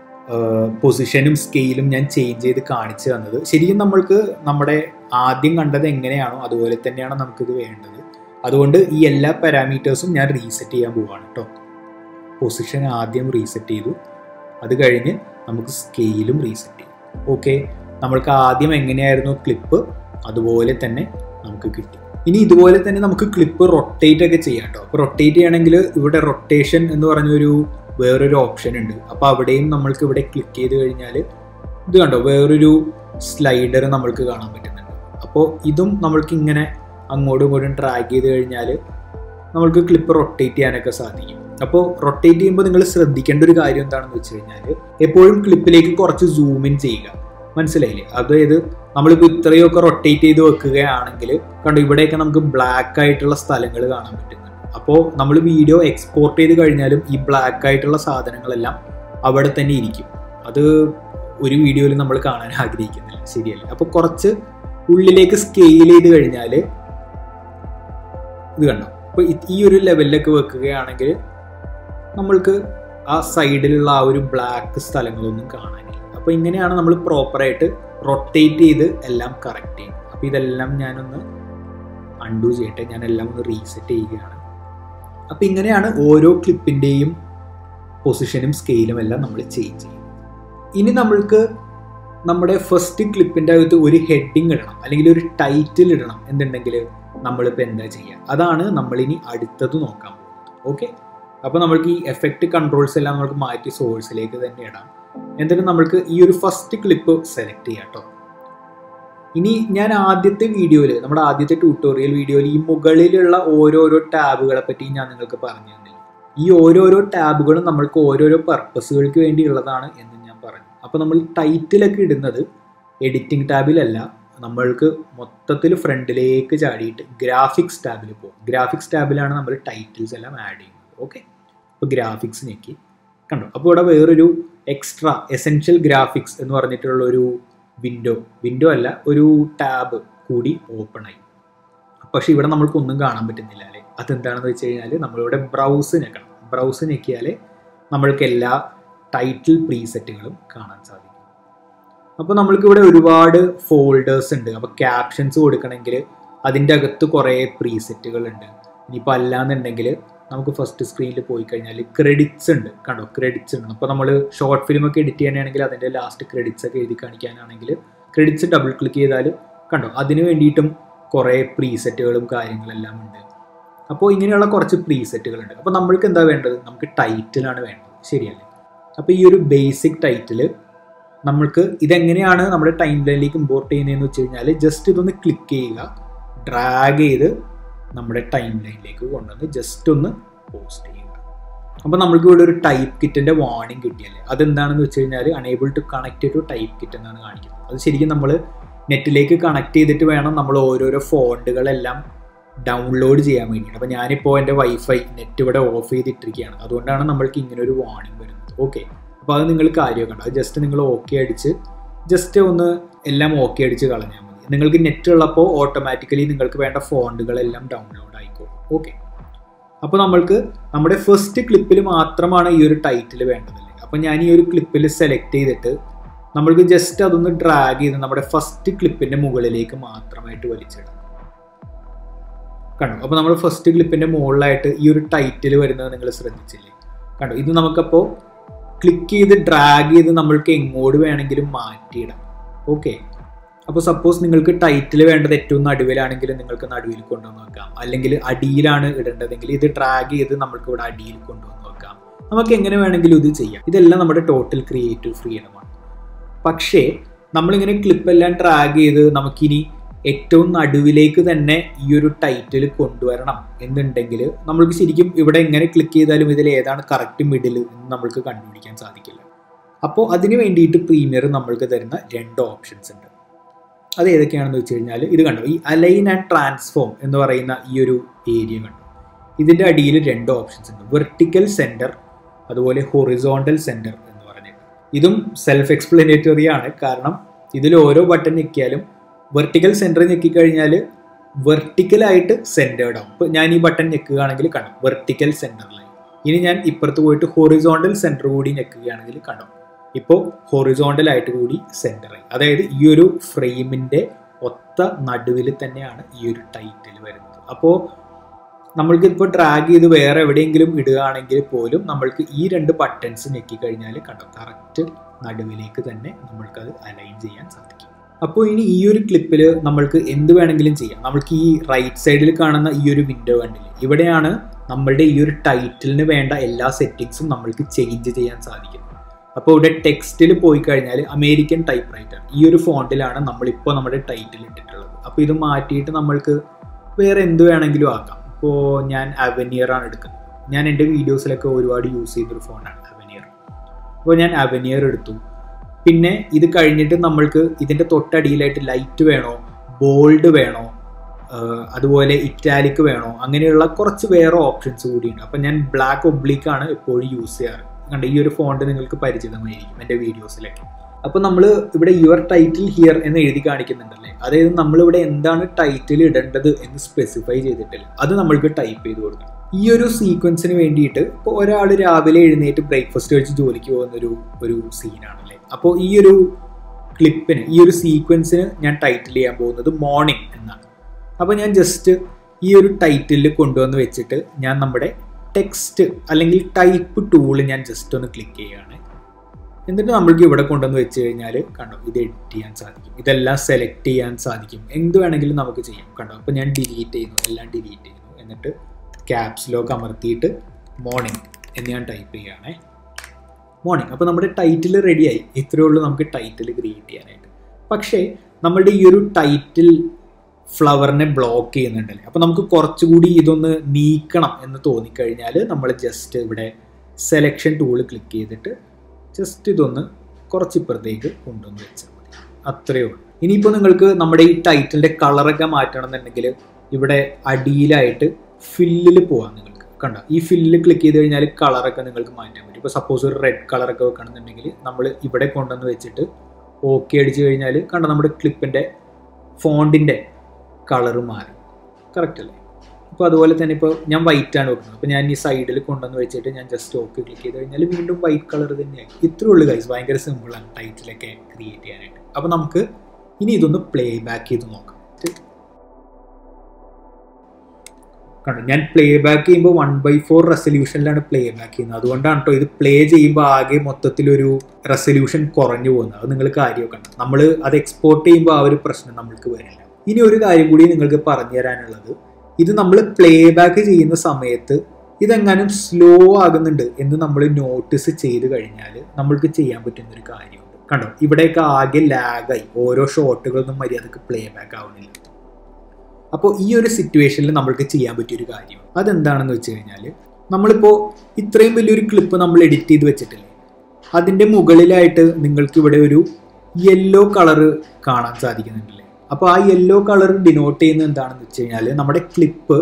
പൊസിഷനും സ്കെയിലും ഞാൻ ചേഞ്ച് ചെയ്ത് കാണിച്ചു തന്നത് ശരിക്കും നമ്മൾക്ക് നമ്മുടെ ആദ്യം കണ്ടത് എങ്ങനെയാണോ അതുപോലെ തന്നെയാണ് നമുക്കിത് വേണ്ടത് അതുകൊണ്ട് ഈ എല്ലാ പാരാമീറ്റേഴ്സും ഞാൻ റീസെറ്റ് ചെയ്യാൻ പോവാണ് കേട്ടോ പൊസിഷൻ ആദ്യം റീസെറ്റ് ചെയ്തു അത് കഴിഞ്ഞ് നമുക്ക് സ്കെയിലും റീസെറ്റ് ചെയ്യും ഓക്കെ നമ്മൾക്ക് ആദ്യം എങ്ങനെയായിരുന്നു ക്ലിപ്പ് അതുപോലെ തന്നെ നമുക്ക് കിട്ടി ഇനി ഇതുപോലെ തന്നെ നമുക്ക് ക്ലിപ്പ് റൊട്ടേറ്റ് ഒക്കെ ചെയ്യാം കേട്ടോ അപ്പോൾ റൊട്ടേറ്റ് ചെയ്യണമെങ്കിൽ ഇവിടെ റൊട്ടേഷൻ എന്ന് പറഞ്ഞൊരു വേറൊരു ഓപ്ഷൻ ഉണ്ട് അപ്പോൾ അവിടെയും നമ്മൾക്ക് ഇവിടെ ക്ലിക്ക് ചെയ്ത് കഴിഞ്ഞാൽ ഇത് കണ്ടോ വേറൊരു സ്ലൈഡർ നമ്മൾക്ക് കാണാൻ പറ്റുന്നുണ്ട് അപ്പോൾ ഇതും നമ്മൾക്ക് ഇങ്ങനെ അങ്ങോട്ടും ഇങ്ങോട്ടും ട്രാക്ക് ചെയ്ത് കഴിഞ്ഞാൽ നമ്മൾക്ക് ക്ലിപ്പ് റൊട്ടേറ്റ് ചെയ്യാനൊക്കെ സാധിക്കും അപ്പോൾ റൊട്ടേറ്റ് ചെയ്യുമ്പോൾ നിങ്ങൾ ശ്രദ്ധിക്കേണ്ട ഒരു കാര്യം എന്താണെന്ന് വെച്ച് കഴിഞ്ഞാൽ എപ്പോഴും ക്ലിപ്പിലേക്ക് കുറച്ച് സൂം ഇൻ ചെയ്യുക മനസ്സിലായില്ലേ അതായത് നമ്മളിപ്പോൾ ഇത്രയൊക്കെ റൊട്ടേറ്റ് ചെയ്ത് വെക്കുകയാണെങ്കിൽ കണ്ടോ ഇവിടെയൊക്കെ നമുക്ക് ബ്ലാക്ക് ആയിട്ടുള്ള സ്ഥലങ്ങൾ കാണാൻ പറ്റുന്നുണ്ട് അപ്പോൾ നമ്മൾ വീഡിയോ എക്സ്പോർട്ട് ചെയ്ത് കഴിഞ്ഞാലും ഈ ബ്ലാക്ക് ആയിട്ടുള്ള സാധനങ്ങളെല്ലാം അവിടെ തന്നെ ഇരിക്കും അത് ഒരു വീഡിയോയിൽ നമ്മൾ കാണാൻ ആഗ്രഹിക്കുന്നില്ല ശരിയല്ലേ അപ്പോൾ കുറച്ച് ഉള്ളിലേക്ക് സ്കെയിൽ ചെയ്ത് കഴിഞ്ഞാൽ ഇത് കണ്ടോ അപ്പോൾ ഈ ഒരു ലെവലിലൊക്കെ വെക്കുകയാണെങ്കിൽ നമ്മൾക്ക് ആ സൈഡിലുള്ള ആ ഒരു ബ്ലാക്ക് സ്ഥലങ്ങളൊന്നും കാണാനില്ല അപ്പോൾ ഇങ്ങനെയാണ് നമ്മൾ പ്രോപ്പറായിട്ട് റൊട്ടേറ്റ് ചെയ്ത് എല്ലാം കറക്റ്റ് ചെയ്യുന്നത് അപ്പോൾ ഇതെല്ലാം ഞാനൊന്ന് അൺഡു ചെയ്യട്ടെ ഞാൻ എല്ലാം ഒന്ന് റീസെറ്റ് ചെയ്യുകയാണ് അപ്പോൾ ഇങ്ങനെയാണ് ഓരോ ക്ലിപ്പിൻ്റെയും പൊസിഷനും സ്കെയിലും എല്ലാം നമ്മൾ ചേഞ്ച് ചെയ്യും ഇനി നമ്മൾക്ക് നമ്മുടെ ഫസ്റ്റ് ക്ലിപ്പിൻ്റെ അകത്ത് ഒരു ഹെഡിങ് ഇടണം അല്ലെങ്കിൽ ഒരു ടൈറ്റിൽ ഇടണം എന്നുണ്ടെങ്കിൽ നമ്മളിപ്പോൾ എന്താ ചെയ്യുക അതാണ് നമ്മളിനി അടുത്തത് നോക്കാൻ പോകുന്നത് ഓക്കെ അപ്പോൾ നമ്മൾക്ക് ഈ എഫക്റ്റ് കൺട്രോൾസ് എല്ലാം നമുക്ക് മാറ്റി സോഴ്സിലേക്ക് തന്നെ ഇടാം എന്നിട്ട് നമ്മൾക്ക് ഈ ഒരു ഫസ്റ്റ് ക്ലിപ്പ് സെലക്ട് ചെയ്യാം കേട്ടോ ഇനി ഞാൻ ആദ്യത്തെ വീഡിയോയിൽ നമ്മുടെ ആദ്യത്തെ ട്യൂട്ടോറിയൽ വീഡിയോയിൽ ഈ മുകളിലുള്ള ഓരോരോ ടാബുകളെ പറ്റി ഞാൻ നിങ്ങൾക്ക് പറഞ്ഞു തന്നില്ല ഈ ഓരോരോ ടാബുകളും നമ്മൾക്ക് ഓരോരോ പർപ്പസുകൾക്ക് വേണ്ടിയുള്ളതാണ് എന്ന് ഞാൻ പറഞ്ഞു അപ്പോൾ നമ്മൾ ടൈറ്റിലൊക്കെ ഇടുന്നത് എഡിറ്റിംഗ് ടാബിലല്ല നമ്മൾക്ക് മൊത്തത്തിൽ ഫ്രണ്ടിലേക്ക് ചാടിയിട്ട് ഗ്രാഫിക്സ് ടാബിൽ പോകും ഗ്രാഫിക്സ് ടാബിലാണ് നമ്മൾ ടൈറ്റിൽസ് എല്ലാം ആഡ് ചെയ്യുന്നത് ഓക്കെ അപ്പോൾ ഗ്രാഫിക്സ് ഞെക്കി കണ്ടോ അപ്പോൾ ഇവിടെ വേറൊരു എക്സ്ട്രാ എസെൻഷ്യൽ ഗ്രാഫിക്സ് എന്ന് പറഞ്ഞിട്ടുള്ള ഒരു വിൻഡോ വിൻഡോ അല്ല ഒരു ടാബ് കൂടി ഓപ്പൺ ആയി പക്ഷേ ഇവിടെ നമ്മൾക്കൊന്നും കാണാൻ പറ്റുന്നില്ല അല്ലേ അതെന്താണെന്ന് വെച്ച് കഴിഞ്ഞാൽ നമ്മളിവിടെ ബ്രൗസ് ഞെക്കണം ബ്രൗസ് ഞെക്കിയാൽ നമ്മൾക്ക് എല്ലാ ടൈറ്റിൽ പ്രീസെറ്റുകളും കാണാൻ സാധിക്കും അപ്പോൾ നമ്മൾക്ക് ഇവിടെ ഒരുപാട് ഫോൾഡേഴ്സ് ഉണ്ട് അപ്പോൾ ക്യാപ്ഷൻസ് കൊടുക്കണമെങ്കിൽ അതിൻ്റെ അകത്ത് കുറേ പ്രീസെറ്റുകൾ ഉണ്ട് ഇനിയിപ്പോൾ അല്ലാന്നുണ്ടെങ്കിൽ നമുക്ക് ഫസ്റ്റ് സ്ക്രീനിൽ പോയി കഴിഞ്ഞാൽ ക്രെഡിറ്റ്സ് ഉണ്ട് കണ്ടോ ക്രെഡിറ്റ്സ് ഉണ്ട് അപ്പോൾ നമ്മൾ ഷോർട്ട് ഫിലിം ഒക്കെ എഡിറ്റ് ചെയ്യാനാണെങ്കിൽ അതിൻ്റെ ലാസ്റ്റ് ക്രെഡിറ്റ്സ് ഒക്കെ എഴുതി കാണിക്കാനാണെങ്കിൽ ക്രെഡിറ്റ്സ് ഡബിൾ ക്ലിക്ക് ചെയ്താൽ കണ്ടോ അതിന് വേണ്ടിയിട്ടും കുറേ പ്രീസെറ്റുകളും കാര്യങ്ങളെല്ലാം ഉണ്ട് അപ്പോൾ ഇങ്ങനെയുള്ള കുറച്ച് പ്രീസെറ്റുകളുണ്ട് അപ്പോൾ നമ്മൾക്ക് എന്താ വേണ്ടത് നമുക്ക് ടൈറ്റിലാണ് വേണ്ടത് ശരിയല്ലേ അപ്പോൾ ഈ ഒരു ബേസിക് ടൈറ്റിൽ നമ്മൾക്ക് ഇതെങ്ങനെയാണ് നമ്മുടെ ടൈം ലൈനിലേക്ക് ഇമ്പോർട്ട് ചെയ്യുന്നതെന്ന് വെച്ച് കഴിഞ്ഞാൽ ജസ്റ്റ് ഇതൊന്ന് ക്ലിക്ക് ചെയ്യുക ഡ്രാഗ് ചെയ്ത് നമ്മുടെ ടൈം ലൈനിലേക്ക് കൊണ്ടുവന്ന് ജസ്റ്റ് ഒന്ന് പോസ്റ്റ് ചെയ്യുക അപ്പോൾ നമ്മൾക്ക് ഇവിടെ ഒരു ടൈപ്പ് കിറ്റിൻ്റെ വാർണിംഗ് കിട്ടിയല്ലേ അതെന്താണെന്ന് വെച്ച് കഴിഞ്ഞാൽ unable to connect to Typekit എന്നാണ് കാണിക്കുന്നത് അത് ശരിക്കും നമ്മൾ നെറ്റിലേക്ക് കണക്ട് ചെയ്തിട്ട് വേണം നമ്മൾ ഓരോരോ ഫോണ്ടുകളെല്ലാം ഡൗൺലോഡ് ചെയ്യാൻ വേണ്ടിയിട്ട് അപ്പോൾ ഞാനിപ്പോൾ എൻ്റെ വൈഫൈ നെറ്റ് ഇവിടെ ഓഫ് ചെയ്തിട്ടിരിക്കുകയാണ് അതുകൊണ്ടാണ് നമ്മൾക്ക് ഇങ്ങനെ ഒരു വാർണിംഗ് വരുന്നത് ഓക്കെ അപ്പോൾ അത് നിങ്ങൾ കാര്യമൊക്കെ അത് ജസ്റ്റ് നിങ്ങൾ ഓക്കെ അടിച്ച് ജസ്റ്റ് ഒന്ന് എല്ലാം ഓക്കെ അടിച്ച് കളഞ്ഞാൽ മതി നിങ്ങൾക്ക് നെറ്റ് ഉള്ളപ്പോൾ ഓട്ടോമാറ്റിക്കലി നിങ്ങൾക്ക് വേണ്ട ഫോണ്ടുകളെല്ലാം ഡൗൺലോഡ് ആയിക്കോളും ഓക്കെ അപ്പോൾ നമ്മൾക്ക് നമ്മുടെ ഫസ്റ്റ് ക്ലിപ്പിൽ മാത്രമാണ് ഈ ഒരു ടൈറ്റിൽ വേണ്ടതല്ലേ അപ്പോൾ ഞാൻ ഈ ഒരു ക്ലിപ്പിൽ സെലക്ട് ചെയ്തിട്ട് നമ്മൾക്ക് ജസ്റ്റ് അതൊന്ന് ഡ്രാഗ് ചെയ്ത് നമ്മുടെ ഫസ്റ്റ് ക്ലിപ്പിൻ്റെ മുകളിലേക്ക് മാത്രമായിട്ട് വലിച്ചിടാം കണ്ടു അപ്പോൾ നമ്മൾ ഫസ്റ്റ് ക്ലിപ്പിൻ്റെ മുകളിലായിട്ട് ഈ ഒരു ടൈറ്റിൽ വരുന്നത് നിങ്ങൾ ശ്രദ്ധിച്ചില്ലേ കണ്ടു ഇത് നമുക്കപ്പോൾ ക്ലിക്ക് ചെയ്ത് ഡ്രാഗ് ചെയ്ത് നമ്മൾക്ക് എങ്ങോട്ട് വേണമെങ്കിലും മാറ്റിയിടാം ഓക്കെ അപ്പോൾ സപ്പോസ് നിങ്ങൾക്ക് ടൈറ്റിൽ വേണ്ടത് ഏറ്റവും നടുവിലാണെങ്കിൽ നിങ്ങൾക്ക് നടുവിൽ കൊണ്ടുവന്ന് വെക്കാം അല്ലെങ്കിൽ അടിയിലാണ് ഇടേണ്ടതെങ്കിൽ ഇത് ഡ്രാഗ് ചെയ്ത് നമുക്ക് ഇവിടെ അടിയിൽ കൊണ്ടുവന്ന് വെക്കാം നമുക്ക് എങ്ങനെ വേണമെങ്കിലും ഇത് ചെയ്യാം ഇതെല്ലാം നമ്മുടെ ടോട്ടൽ ക്രിയേറ്റീവ് ഫ്രീഡമാണ് പക്ഷേ നമ്മളിങ്ങനെ ക്ലിപ്പെല്ലാം ഡ്രാഗ് ചെയ്ത് നമുക്കിനി ഏറ്റവും നടുവിലേക്ക് തന്നെ ഈ ഒരു ടൈറ്റിൽ കൊണ്ടുവരണം എന്നുണ്ടെങ്കിൽ നമ്മൾക്ക് ശരിക്കും ഇവിടെ എങ്ങനെ ക്ലിക്ക് ചെയ്താലും ഇതിൽ ഏതാണ് കറക്റ്റ് മിഡിൽ എന്ന് നമ്മൾക്ക് കണ്ടുപിടിക്കാൻ സാധിക്കില്ല അപ്പോൾ അതിന് വേണ്ടിയിട്ട് പ്രീമിയർ നമ്മൾക്ക് തരുന്ന രണ്ട് ഓപ്ഷൻസ് ഉണ്ട് അത് ഏതൊക്കെയാണെന്ന് വെച്ച് കഴിഞ്ഞാൽ ഇത് കണ്ടോ ഈ അലൈൻ ആൻഡ് ട്രാൻസ്ഫോം എന്ന് പറയുന്ന ഈ ഒരു ഏരിയ കണ്ടോ ഇതിൻ്റെ അടിയിൽ രണ്ട് ഓപ്ഷൻസ് ഉണ്ട് വെർട്ടിക്കൽ സെൻറ്റർ അതുപോലെ ഹൊറിസോണ്ടൽ സെൻറ്റർ എന്ന് പറഞ്ഞിട്ട് ഇതും സെൽഫ് എക്സ്പ്ലനേറ്ററി ആണ് കാരണം ഇതിൽ ഓരോ ബട്ടൺ ഞെക്കിയാലും വെർട്ടിക്കൽ സെൻറ്റർ ഞെക്കിക്കഴിഞ്ഞാൽ വെർട്ടിക്കലായിട്ട് സെൻറ്റേർഡ് ആവും ഇപ്പോൾ ഞാൻ ഈ ബട്ടൺ ഞെക്കുകയാണെങ്കിൽ കണ്ടോ വെർട്ടിക്കൽ സെൻറ്ററിലായി ഇനി ഞാൻ ഇപ്പുറത്ത് പോയിട്ട് ഹൊറിസോണ്ടൽ സെൻറ്റർ കൂടി ഞെക്കുകയാണെങ്കിൽ കണ്ടോ ഇപ്പോൾ ഹൊറിസോണ്ടൽ ആയിട്ട് കൂടി സെൻറ്ററായി അതായത് ഈ ഒരു ഫ്രെയിമിൻ്റെ ഒത്ത നടുവിൽ തന്നെയാണ് ഈ ഒരു ടൈറ്റിൽ വരുന്നത് അപ്പോൾ നമ്മൾക്ക് ഇപ്പോൾ ഡ്രാഗ് ചെയ്ത് വേറെ എവിടെയെങ്കിലും ഇടുകയാണെങ്കിൽ പോലും നമ്മൾക്ക് ഈ രണ്ട് ബട്ടൺസ് ഞെക്കിക്കഴിഞ്ഞാൽ കണ്ടോ കറക്റ്റ് നടുവിലേക്ക് തന്നെ നമ്മൾക്കത് അലൈൻ ചെയ്യാൻ സാധിക്കും അപ്പോൾ ഇനി ഈ ഒരു ക്ലിപ്പിൽ നമ്മൾക്ക് എന്ത് വേണമെങ്കിലും ചെയ്യാം നമ്മൾക്ക് ഈ റൈറ്റ് സൈഡിൽ കാണുന്ന ഈ ഒരു വിൻഡോ കണ്ടില്ലേ ഇവിടെയാണ് നമ്മളുടെ ഈ ഒരു ടൈറ്റിലിന് വേണ്ട എല്ലാ സെറ്റിങ്സും നമ്മൾക്ക് ചേഞ്ച് ചെയ്യാൻ സാധിക്കുന്നത് അപ്പോൾ ഇവിടെ ടെക്സ്റ്റിൽ പോയി കഴിഞ്ഞാൽ അമേരിക്കൻ ടൈപ്പ് റൈറ്റർ ഈ ഒരു ഫോണ്ടിലാണ് നമ്മളിപ്പോൾ നമ്മുടെ ടൈറ്റിൽ ഇട്ടിട്ടുള്ളത് അപ്പോൾ ഇത് മാറ്റിയിട്ട് നമ്മൾക്ക് വേറെ എന്ത് വേണമെങ്കിലും ആക്കാം ഇപ്പോൾ ഞാൻ അവനിയർ ആണ് എടുക്കുന്നത് ഞാൻ എൻ്റെ വീഡിയോസിലൊക്കെ ഒരുപാട് യൂസ് ചെയ്തൊരു ഫോണാണ് അവനിയർ അപ്പോൾ ഞാൻ അവനിയർ എടുത്തു പിന്നെ ഇത് കഴിഞ്ഞിട്ട് നമ്മൾക്ക് ഇതിൻ്റെ തൊട്ടടിയിലായിട്ട് ലൈറ്റ് വേണോ ബോൾഡ് വേണോ അതുപോലെ ഇറ്റാലിക് വേണോ അങ്ങനെയുള്ള കുറച്ച് വേറെ ഓപ്ഷൻസ് കൂടിയുണ്ട് അപ്പം ഞാൻ ബ്ലാക്ക് ഒബ്ലിക്കാണ് എപ്പോഴും യൂസ് ചെയ്യാറ് കണ്ട ഈ ഒരു ഫോണ്ട് നിങ്ങൾക്ക് പരിചിതമായിരിക്കും എൻ്റെ വീഡിയോസിലൊക്കെ അപ്പോൾ നമ്മൾ ഇവിടെ യുവർ ടൈറ്റിൽ ഹിയർ എന്ന് എഴുതി കാണിക്കുന്നുണ്ടല്ലേ അതായത് നമ്മളിവിടെ എന്താണ് ടൈറ്റിൽ ഇടേണ്ടത് എന്ന് സ്പെസിഫൈ ചെയ്തിട്ടില്ല അത് നമ്മൾക്ക് ടൈപ്പ് ചെയ്ത് കൊടുക്കണം ഈ ഒരു സീക്വൻസിന് വേണ്ടിയിട്ട് ഇപ്പോൾ ഒരാൾ രാവിലെ എഴുന്നേറ്റ് ബ്രേക്ക്ഫാസ്റ്റ് കഴിച്ച് ജോലിക്ക് പോകുന്ന ഒരു ഒരു സീനാണല്ലേ അപ്പോൾ ഈ ഒരു ക്ലിപ്പിന് ഈ ഒരു സീക്വൻസിന് ഞാൻ ടൈറ്റിൽ ചെയ്യാൻ പോകുന്നത് മോർണിംഗ് എന്നാണ് അപ്പോൾ ഞാൻ ജസ്റ്റ് ഈ ഒരു ടൈറ്റിൽ കൊണ്ടുവന്ന് വെച്ചിട്ട് ഞാൻ നമ്മുടെ ടെക്സ്റ്റ് അല്ലെങ്കിൽ ടൈപ്പ് ടൂള് ഞാൻ ജസ്റ്റ് ഒന്ന് ക്ലിക്ക് ചെയ്യുകയാണ് എന്നിട്ട് നമ്മൾക്ക് ഇവിടെ കൊണ്ടുവന്ന് വെച്ച് കഴിഞ്ഞാൽ കണ്ടോ ഇത് എഡിറ്റ് ചെയ്യാൻ സാധിക്കും ഇതെല്ലാം സെലക്ട് ചെയ്യാൻ സാധിക്കും എന്ത് വേണമെങ്കിലും നമുക്ക് ചെയ്യാം കണ്ടോ അപ്പോൾ ഞാൻ ഡിലീറ്റ് ചെയ്യുന്നു എല്ലാം ഡിലീറ്റ് ചെയ്യുന്നു എന്നിട്ട് ക്യാപ്സ് ലോക്ക് അമർത്തിയിട്ട് മോർണിംഗ് എന്ന് ഞാൻ ടൈപ്പ് ചെയ്യുകയാണേ മോർണിംഗ് അപ്പോൾ നമ്മുടെ ടൈറ്റിൽ റെഡിയായി ഇത്രയേ ഉള്ളൂ നമുക്ക് ടൈറ്റിൽ ക്രിയേറ്റ് ചെയ്യാനായിട്ട് പക്ഷേ നമ്മുടെ ഈ ഒരു ടൈറ്റിൽ ഫ്ലവറിനെ ബ്ലോക്ക് ചെയ്യുന്നുണ്ടല്ലേ അപ്പോൾ നമുക്ക് കുറച്ചുകൂടി ഇതൊന്ന് നീക്കണം എന്ന് തോന്നിക്കഴിഞ്ഞാൽ നമ്മൾ ജസ്റ്റ് ഇവിടെ സെലക്ഷൻ ടൂള് ക്ലിക്ക് ചെയ്തിട്ട് ജസ്റ്റ് ഇതൊന്ന് കുറച്ച് ഇപ്പുറത്തേക്ക് കൊണ്ടുവന്ന് വെച്ചാൽ മതി അത്രയേ ഉള്ളൂ ഇനിയിപ്പോൾ നിങ്ങൾക്ക് നമ്മുടെ ഈ ടൈറ്റിലിൻ്റെ കളറൊക്കെ മാറ്റണം എന്നുണ്ടെങ്കിൽ ഇവിടെ അടിയിലായിട്ട് ഫില്ലിൽ പോവാം നിങ്ങൾക്ക് കണ്ട ഈ ഫില്ലിൽ ക്ലിക്ക് ചെയ്ത് കഴിഞ്ഞാൽ കളറൊക്കെ നിങ്ങൾക്ക് മാറ്റാൻ പറ്റും ഇപ്പോൾ സപ്പോസ് ഒരു റെഡ് കളറൊക്കെ വെക്കണമെന്നുണ്ടെങ്കിൽ നമ്മൾ ഇവിടെ കൊണ്ടുവന്ന് വെച്ചിട്ട് ഓക്കെ അടിച്ച് കഴിഞ്ഞാൽ കണ്ട നമ്മുടെ ക്ലിപ്പിൻ്റെ ഫോണ്ടിൻ്റെ കളറ് മാറും കറക്റ്റ് അല്ലേ അപ്പോൾ അതുപോലെ തന്നെ ഇപ്പോൾ ഞാൻ വൈറ്റ് ആണ് വെക്കുന്നത് അപ്പോൾ ഞാൻ ഈ സൈഡിൽ കൊണ്ടുവന്ന് വെച്ചിട്ട് ഞാൻ ജസ്റ്റ് ഓക്കെ ക്ലിക്ക് ചെയ്ത് കഴിഞ്ഞാൽ വീണ്ടും വൈറ്റ് കളർ തന്നെയായി ഇത്രേ ഉള്ളൂ ഗൈസ് ഭയങ്കര സിമ്പിളാണ് ടൈറ്റിലൊക്കെ ക്രിയേറ്റ് ചെയ്യാനായിട്ട് അപ്പോൾ നമുക്ക് ഇനി ഇതൊന്ന് പ്ലേ ബാക്ക് ചെയ്ത് നോക്കാം കണ്ടു ഞാൻ പ്ലേ ബാക്ക് ചെയ്യുമ്പോൾ വൺ ബൈ ഫോർ റെസൊല്യൂഷനിലാണ് പ്ലേ ബാക്ക് ചെയ്യുന്നത് അതുകൊണ്ടാണ് കേട്ടോ ഇത് പ്ലേ ചെയ്യുമ്പോൾ ആകെ മൊത്തത്തിലൊരു റെസൊല്യൂഷൻ കുറഞ്ഞു പോകുന്നത് അത് നിങ്ങൾ കാര്യം കണ്ടു നമ്മൾ അത് എക്സ്പോർട്ട് ചെയ്യുമ്പോൾ ആ ഒരു പ്രശ്നം നമ്മൾക്ക് വരില്ല ഇനി ഒരു കാര്യം കൂടി നിങ്ങൾക്ക് പറഞ്ഞു തരാനുള്ളത് ഇത് നമ്മൾ പ്ലേ ബാക്ക് ചെയ്യുന്ന സമയത്ത് ഇതെങ്ങാനും സ്ലോ ആകുന്നുണ്ട് എന്ന് നമ്മൾ നോട്ടീസ് ചെയ്ത് കഴിഞ്ഞാൽ നമ്മൾക്ക് ചെയ്യാൻ പറ്റുന്ന ഒരു കാര്യമുണ്ട് കണ്ടോ ഇവിടെയൊക്കെ ആകെ ലാഗായി ഓരോ ഷോട്ടുകളൊന്നും മര്യാദക്ക് പ്ലേ ബാക്ക് ആവുന്നില്ല അപ്പോൾ ഈ ഒരു സിറ്റുവേഷനിൽ നമ്മൾക്ക് ചെയ്യാൻ പറ്റിയൊരു കാര്യം അതെന്താണെന്ന് വെച്ച് കഴിഞ്ഞാൽ നമ്മളിപ്പോൾ ഇത്രയും വലിയൊരു ക്ലിപ്പ് നമ്മൾ എഡിറ്റ് ചെയ്ത് വെച്ചിട്ടില്ലേ അതിൻ്റെ മുകളിലായിട്ട് നിങ്ങൾക്ക് ഇവിടെ ഒരു യെല്ലോ കളറ് കാണാൻ സാധിക്കുന്നുണ്ടല്ലേ അപ്പോൾ ആ യെല്ലോ കളർ ഡിനോട്ട് ചെയ്യുന്നത് എന്താണെന്ന് വെച്ച് കഴിഞ്ഞാൽ നമ്മുടെ ക്ലിപ്പ്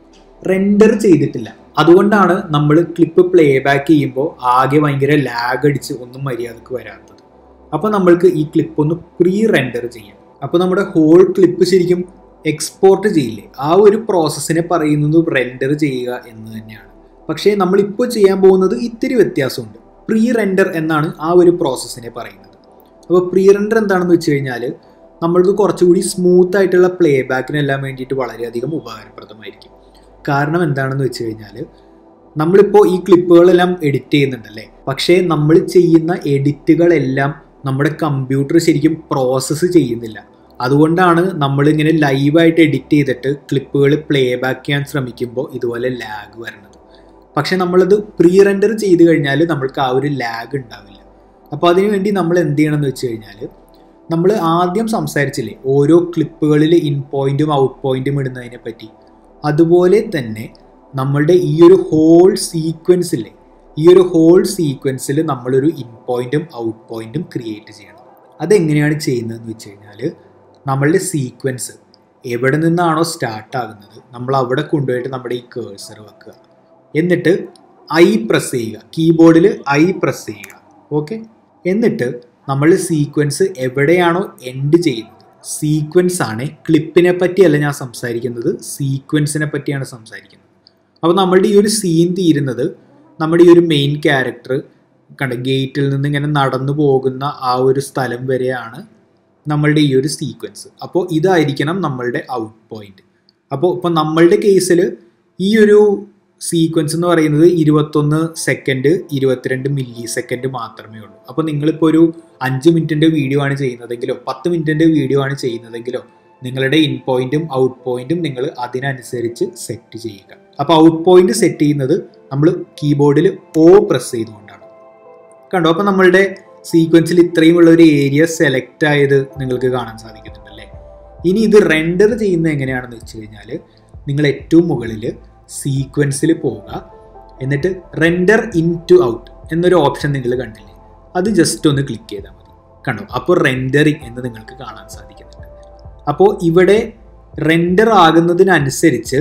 റെൻഡർ ചെയ്തിട്ടില്ല അതുകൊണ്ടാണ് നമ്മൾ ക്ലിപ്പ് പ്ലേ ബാക്ക് ചെയ്യുമ്പോൾ ആകെ ഭയങ്കര ലാഗ് അടിച്ച് ഒന്നും മര്യാദക്ക് വരാത്തത് അപ്പോൾ നമ്മൾക്ക് ഈ ക്ലിപ്പ് ഒന്ന് പ്രീ റെൻഡർ ചെയ്യാം അപ്പോൾ നമ്മുടെ ഹോൾ ക്ലിപ്പ് ശരിക്കും എക്സ്പോർട്ട് ചെയ്യില്ലേ ആ ഒരു പ്രോസസ്സിനെ പറയുന്നത് റെൻഡർ ചെയ്യുക എന്ന് തന്നെയാണ് പക്ഷേ നമ്മളിപ്പോൾ ചെയ്യാൻ പോകുന്നത് ഇത്തിരി വ്യത്യാസമുണ്ട് പ്രീ റെൻഡർ എന്നാണ് ആ ഒരു പ്രോസസ്സിനെ പറയുന്നത് അപ്പോൾ പ്രീ റെൻഡർ എന്താണെന്ന് വെച്ച് കഴിഞ്ഞാൽ നമ്മൾക്ക് കുറച്ചുകൂടി സ്മൂത്ത് ആയിട്ടുള്ള പ്ലേ ബാക്കിനെല്ലാം വേണ്ടിയിട്ട് വളരെയധികം ഉപകാരപ്രദമായിരിക്കും കാരണം എന്താണെന്ന് വെച്ച് കഴിഞ്ഞാൽ നമ്മളിപ്പോൾ ഈ ക്ലിപ്പുകളെല്ലാം എഡിറ്റ് ചെയ്യുന്നുണ്ടല്ലേ പക്ഷേ നമ്മൾ ചെയ്യുന്ന എഡിറ്റുകളെല്ലാം നമ്മുടെ കമ്പ്യൂട്ടർ ശരിക്കും പ്രോസസ്സ് ചെയ്യുന്നില്ല അതുകൊണ്ടാണ് നമ്മളിങ്ങനെ ലൈവായിട്ട് എഡിറ്റ് ചെയ്തിട്ട് ക്ലിപ്പുകൾ പ്ലേ ബാക്ക് ചെയ്യാൻ ശ്രമിക്കുമ്പോൾ ഇതുപോലെ ലാഗ് വരുന്നത് പക്ഷെ നമ്മളത് പ്രീ റെൻഡർ ചെയ്ത് കഴിഞ്ഞാൽ നമ്മൾക്ക് ആ ഒരു ലാഗ് ഉണ്ടാവില്ല അപ്പോൾ അതിനുവേണ്ടി നമ്മൾ എന്ത് ചെയ്യണമെന്ന് വെച്ച് കഴിഞ്ഞാൽ നമ്മൾ ആദ്യം സംസാരിച്ചില്ലേ ഓരോ ക്ലിപ്പുകളിൽ ഇൻ പോയിന്റും ഔട്ട് പോയിന്റും ഇടുന്നതിനെ പറ്റി അതുപോലെ തന്നെ നമ്മളുടെ ഈ ഒരു ഹോൾ സീക്വൻസില്ലേ ഈ ഒരു ഹോൾ സീക്വൻസിൽ നമ്മളൊരു ഇൻ പോയിന്റും ഔട്ട് പോയിന്റും ക്രിയേറ്റ് ചെയ്യണം അതെങ്ങനെയാണ് ചെയ്യുന്നതെന്ന് വെച്ച് കഴിഞ്ഞാൽ നമ്മളുടെ സീക്വൻസ് എവിടെ നിന്നാണോ സ്റ്റാർട്ട് ആകുന്നത് നമ്മൾ അവിടെ കൊണ്ടുപോയിട്ട് നമ്മുടെ ഈ കേഴ്സർ വെക്കുക എന്നിട്ട് ഐ പ്രസ് ചെയ്യുക കീബോർഡിൽ ഐ പ്രസ് ചെയ്യുക ഓക്കെ എന്നിട്ട് നമ്മൾ സീക്വൻസ് എവിടെയാണോ എൻഡ് ചെയ്യുന്നത് സീക്വൻസ് ആണ് ക്ലിപ്പിനെ പറ്റിയല്ല ഞാൻ സംസാരിക്കുന്നത് സീക്വൻസിനെ പറ്റിയാണ് സംസാരിക്കുന്നത് അപ്പോൾ നമ്മളുടെ ഈ ഒരു സീൻ തീരുന്നത് നമ്മുടെ ഈ ഒരു മെയിൻ ക്യാരക്ടർ കണ്ട ഗേറ്റിൽ നിന്ന് ഇങ്ങനെ നടന്നു പോകുന്ന ആ ഒരു സ്ഥലം വരെയാണ് നമ്മളുടെ ഈ ഒരു സീക്വൻസ് അപ്പോൾ ഇതായിരിക്കണം നമ്മളുടെ ഔട്ട് പോയിന്റ് അപ്പോൾ ഇപ്പം നമ്മളുടെ കേസിൽ ഈ ഒരു സീക്വൻസ് എന്ന് പറയുന്നത് ഇരുപത്തൊന്ന് സെക്കൻഡ് ഇരുപത്തിരണ്ട് മില്ലി സെക്കൻഡ് മാത്രമേ ഉള്ളൂ അപ്പോൾ നിങ്ങളിപ്പോൾ ഒരു അഞ്ച് മിനിറ്റിൻ്റെ വീഡിയോ ആണ് ചെയ്യുന്നതെങ്കിലോ പത്ത് മിനിറ്റിൻ്റെ വീഡിയോ ആണ് ചെയ്യുന്നതെങ്കിലോ നിങ്ങളുടെ ഇൻ പോയിന്റും ഔട്ട് പോയിന്റും നിങ്ങൾ അതിനനുസരിച്ച് സെറ്റ് ചെയ്യുക അപ്പോൾ ഔട്ട് പോയിന്റ് സെറ്റ് ചെയ്യുന്നത് നമ്മൾ കീബോർഡിൽ ഓ പ്രസ് ചെയ്തുകൊണ്ടാണ് കണ്ടോ അപ്പോൾ നമ്മളുടെ സീക്വൻസിൽ ഇത്രയും ഉള്ള ഒരു ഏരിയ സെലക്ട് ആയത് നിങ്ങൾക്ക് കാണാൻ സാധിക്കുന്നുണ്ടല്ലേ ഇനി ഇത് റെൻഡർ ചെയ്യുന്നത് എങ്ങനെയാണെന്ന് വെച്ച് കഴിഞ്ഞാൽ നിങ്ങൾ ഏറ്റവും മുകളിൽ സീക്വൻസിൽ പോവുക എന്നിട്ട് റെൻഡർ ഇൻ ടു ഔട്ട് എന്നൊരു ഓപ്ഷൻ നിങ്ങൾ കണ്ടില്ലേ അത് ജസ്റ്റ് ഒന്ന് ക്ലിക്ക് ചെയ്താൽ മതി കണ്ടോ അപ്പോൾ റെൻഡറിങ് എന്ന് നിങ്ങൾക്ക് കാണാൻ സാധിക്കുന്നുണ്ട് അപ്പോൾ ഇവിടെ റെൻഡർ ആകുന്നതിനനുസരിച്ച്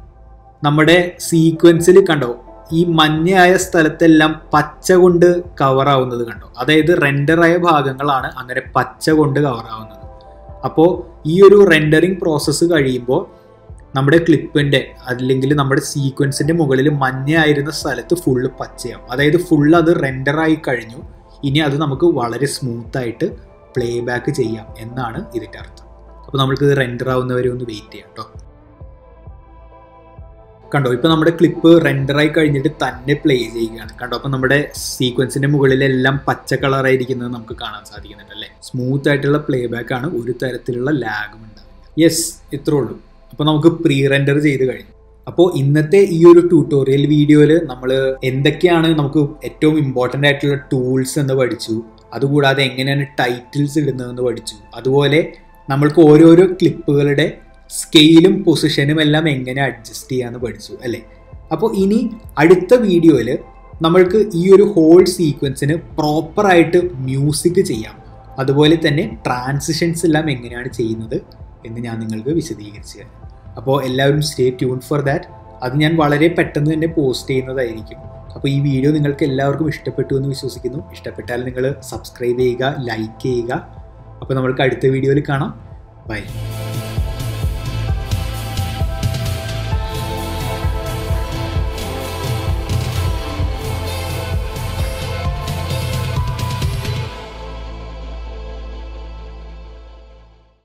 നമ്മുടെ സീക്വൻസിൽ കണ്ടോ ഈ മഞ്ഞയായ സ്ഥലത്തെല്ലാം പച്ച കൊണ്ട് കവർ ആവുന്നത് കണ്ടോ അതായത് റെൻഡറായ ഭാഗങ്ങളാണ് അങ്ങനെ പച്ച കൊണ്ട് കവർ ആവുന്നത് അപ്പോൾ ഈ ഒരു റെൻഡറിങ് പ്രോസസ്സ് കഴിയുമ്പോൾ നമ്മുടെ ക്ലിപ്പിൻ്റെ അല്ലെങ്കിൽ നമ്മുടെ സീക്വൻസിൻ്റെ മുകളിൽ മഞ്ഞയായിരുന്ന സ്ഥലത്ത് ഫുള്ള് പച്ചയാവും അതായത് ഫുൾ അത് റെൻഡറായി കഴിഞ്ഞു ഇനി അത് നമുക്ക് വളരെ സ്മൂത്തായിട്ട് പ്ലേ ബാക്ക് ചെയ്യാം എന്നാണ് ഇതിൻ്റെ അർത്ഥം അപ്പോൾ നമ്മൾക്ക് റെൻഡർ ആവുന്നവരെ ഒന്ന് വെയിറ്റ് ചെയ്യാം കേട്ടോ കണ്ടോ ഇപ്പോൾ നമ്മുടെ ക്ലിപ്പ് റെൻഡറായി കഴിഞ്ഞിട്ട് തന്നെ പ്ലേ ചെയ്യുകയാണ് കണ്ടോ അപ്പോൾ നമ്മുടെ സീക്വൻസിൻ്റെ മുകളിലെല്ലാം പച്ച കളറായിരിക്കുന്നത് നമുക്ക് കാണാൻ സാധിക്കുന്നുണ്ട് അല്ലേ സ്മൂത്ത് ആയിട്ടുള്ള പ്ലേ ബാക്ക് ആണ് ഒരു തരത്തിലുള്ള ലാഗും ഉണ്ടാവില്ല യെസ് ഇത്രേ ഉള്ളൂ അപ്പോൾ നമുക്ക് പ്രീ റെൻഡർ ചെയ്ത് കഴിഞ്ഞു അപ്പോൾ ഇന്നത്തെ ഈ ഒരു ട്യൂട്ടോറിയൽ വീഡിയോയിൽ നമ്മൾ എന്തൊക്കെയാണ് നമുക്ക് ഏറ്റവും ഇമ്പോർട്ടൻ്റ് ആയിട്ടുള്ള ടൂൾസ് എന്ന് പഠിച്ചു അതുകൂടാതെ എങ്ങനെയാണ് ടൈറ്റിൽസ് ഇടുന്നതെന്ന് പഠിച്ചു അതുപോലെ നമ്മൾക്ക് ഓരോരോ ക്ലിപ്പുകളുടെ സ്കെയിലും പൊസിഷനും എല്ലാം എങ്ങനെ അഡ്ജസ്റ്റ് ചെയ്യാമെന്ന് പഠിച്ചു അല്ലേ അപ്പോൾ ഇനി അടുത്ത വീഡിയോയിൽ നമ്മൾക്ക് ഈ ഒരു ഹോൾ സീക്വൻസിന് പ്രോപ്പറായിട്ട് മ്യൂസിക് ചെയ്യാം അതുപോലെ തന്നെ ട്രാൻസിഷൻസ് എല്ലാം എങ്ങനെയാണ് ചെയ്യുന്നത് എന്ന് ഞാൻ നിങ്ങൾക്ക് വിശദീകരിച്ചു തരാം അപ്പോൾ എല്ലാവരും സ്റ്റേ ട്യൂൺ ഫോർ ദാറ്റ് അത് ഞാൻ വളരെ പെട്ടെന്ന് തന്നെ പോസ്റ്റ് ചെയ്യുന്നതായിരിക്കും അപ്പോൾ ഈ വീഡിയോ നിങ്ങൾക്ക് എല്ലാവർക്കും ഇഷ്ടപ്പെട്ടു എന്ന് വിശ്വസിക്കുന്നു ഇഷ്ടപ്പെട്ടാൽ നിങ്ങൾ സബ്സ്ക്രൈബ് ചെയ്യുക ലൈക്ക് ചെയ്യുക അപ്പോൾ നമ്മൾക്ക് അടുത്ത വീഡിയോയിൽ കാണാം ബൈ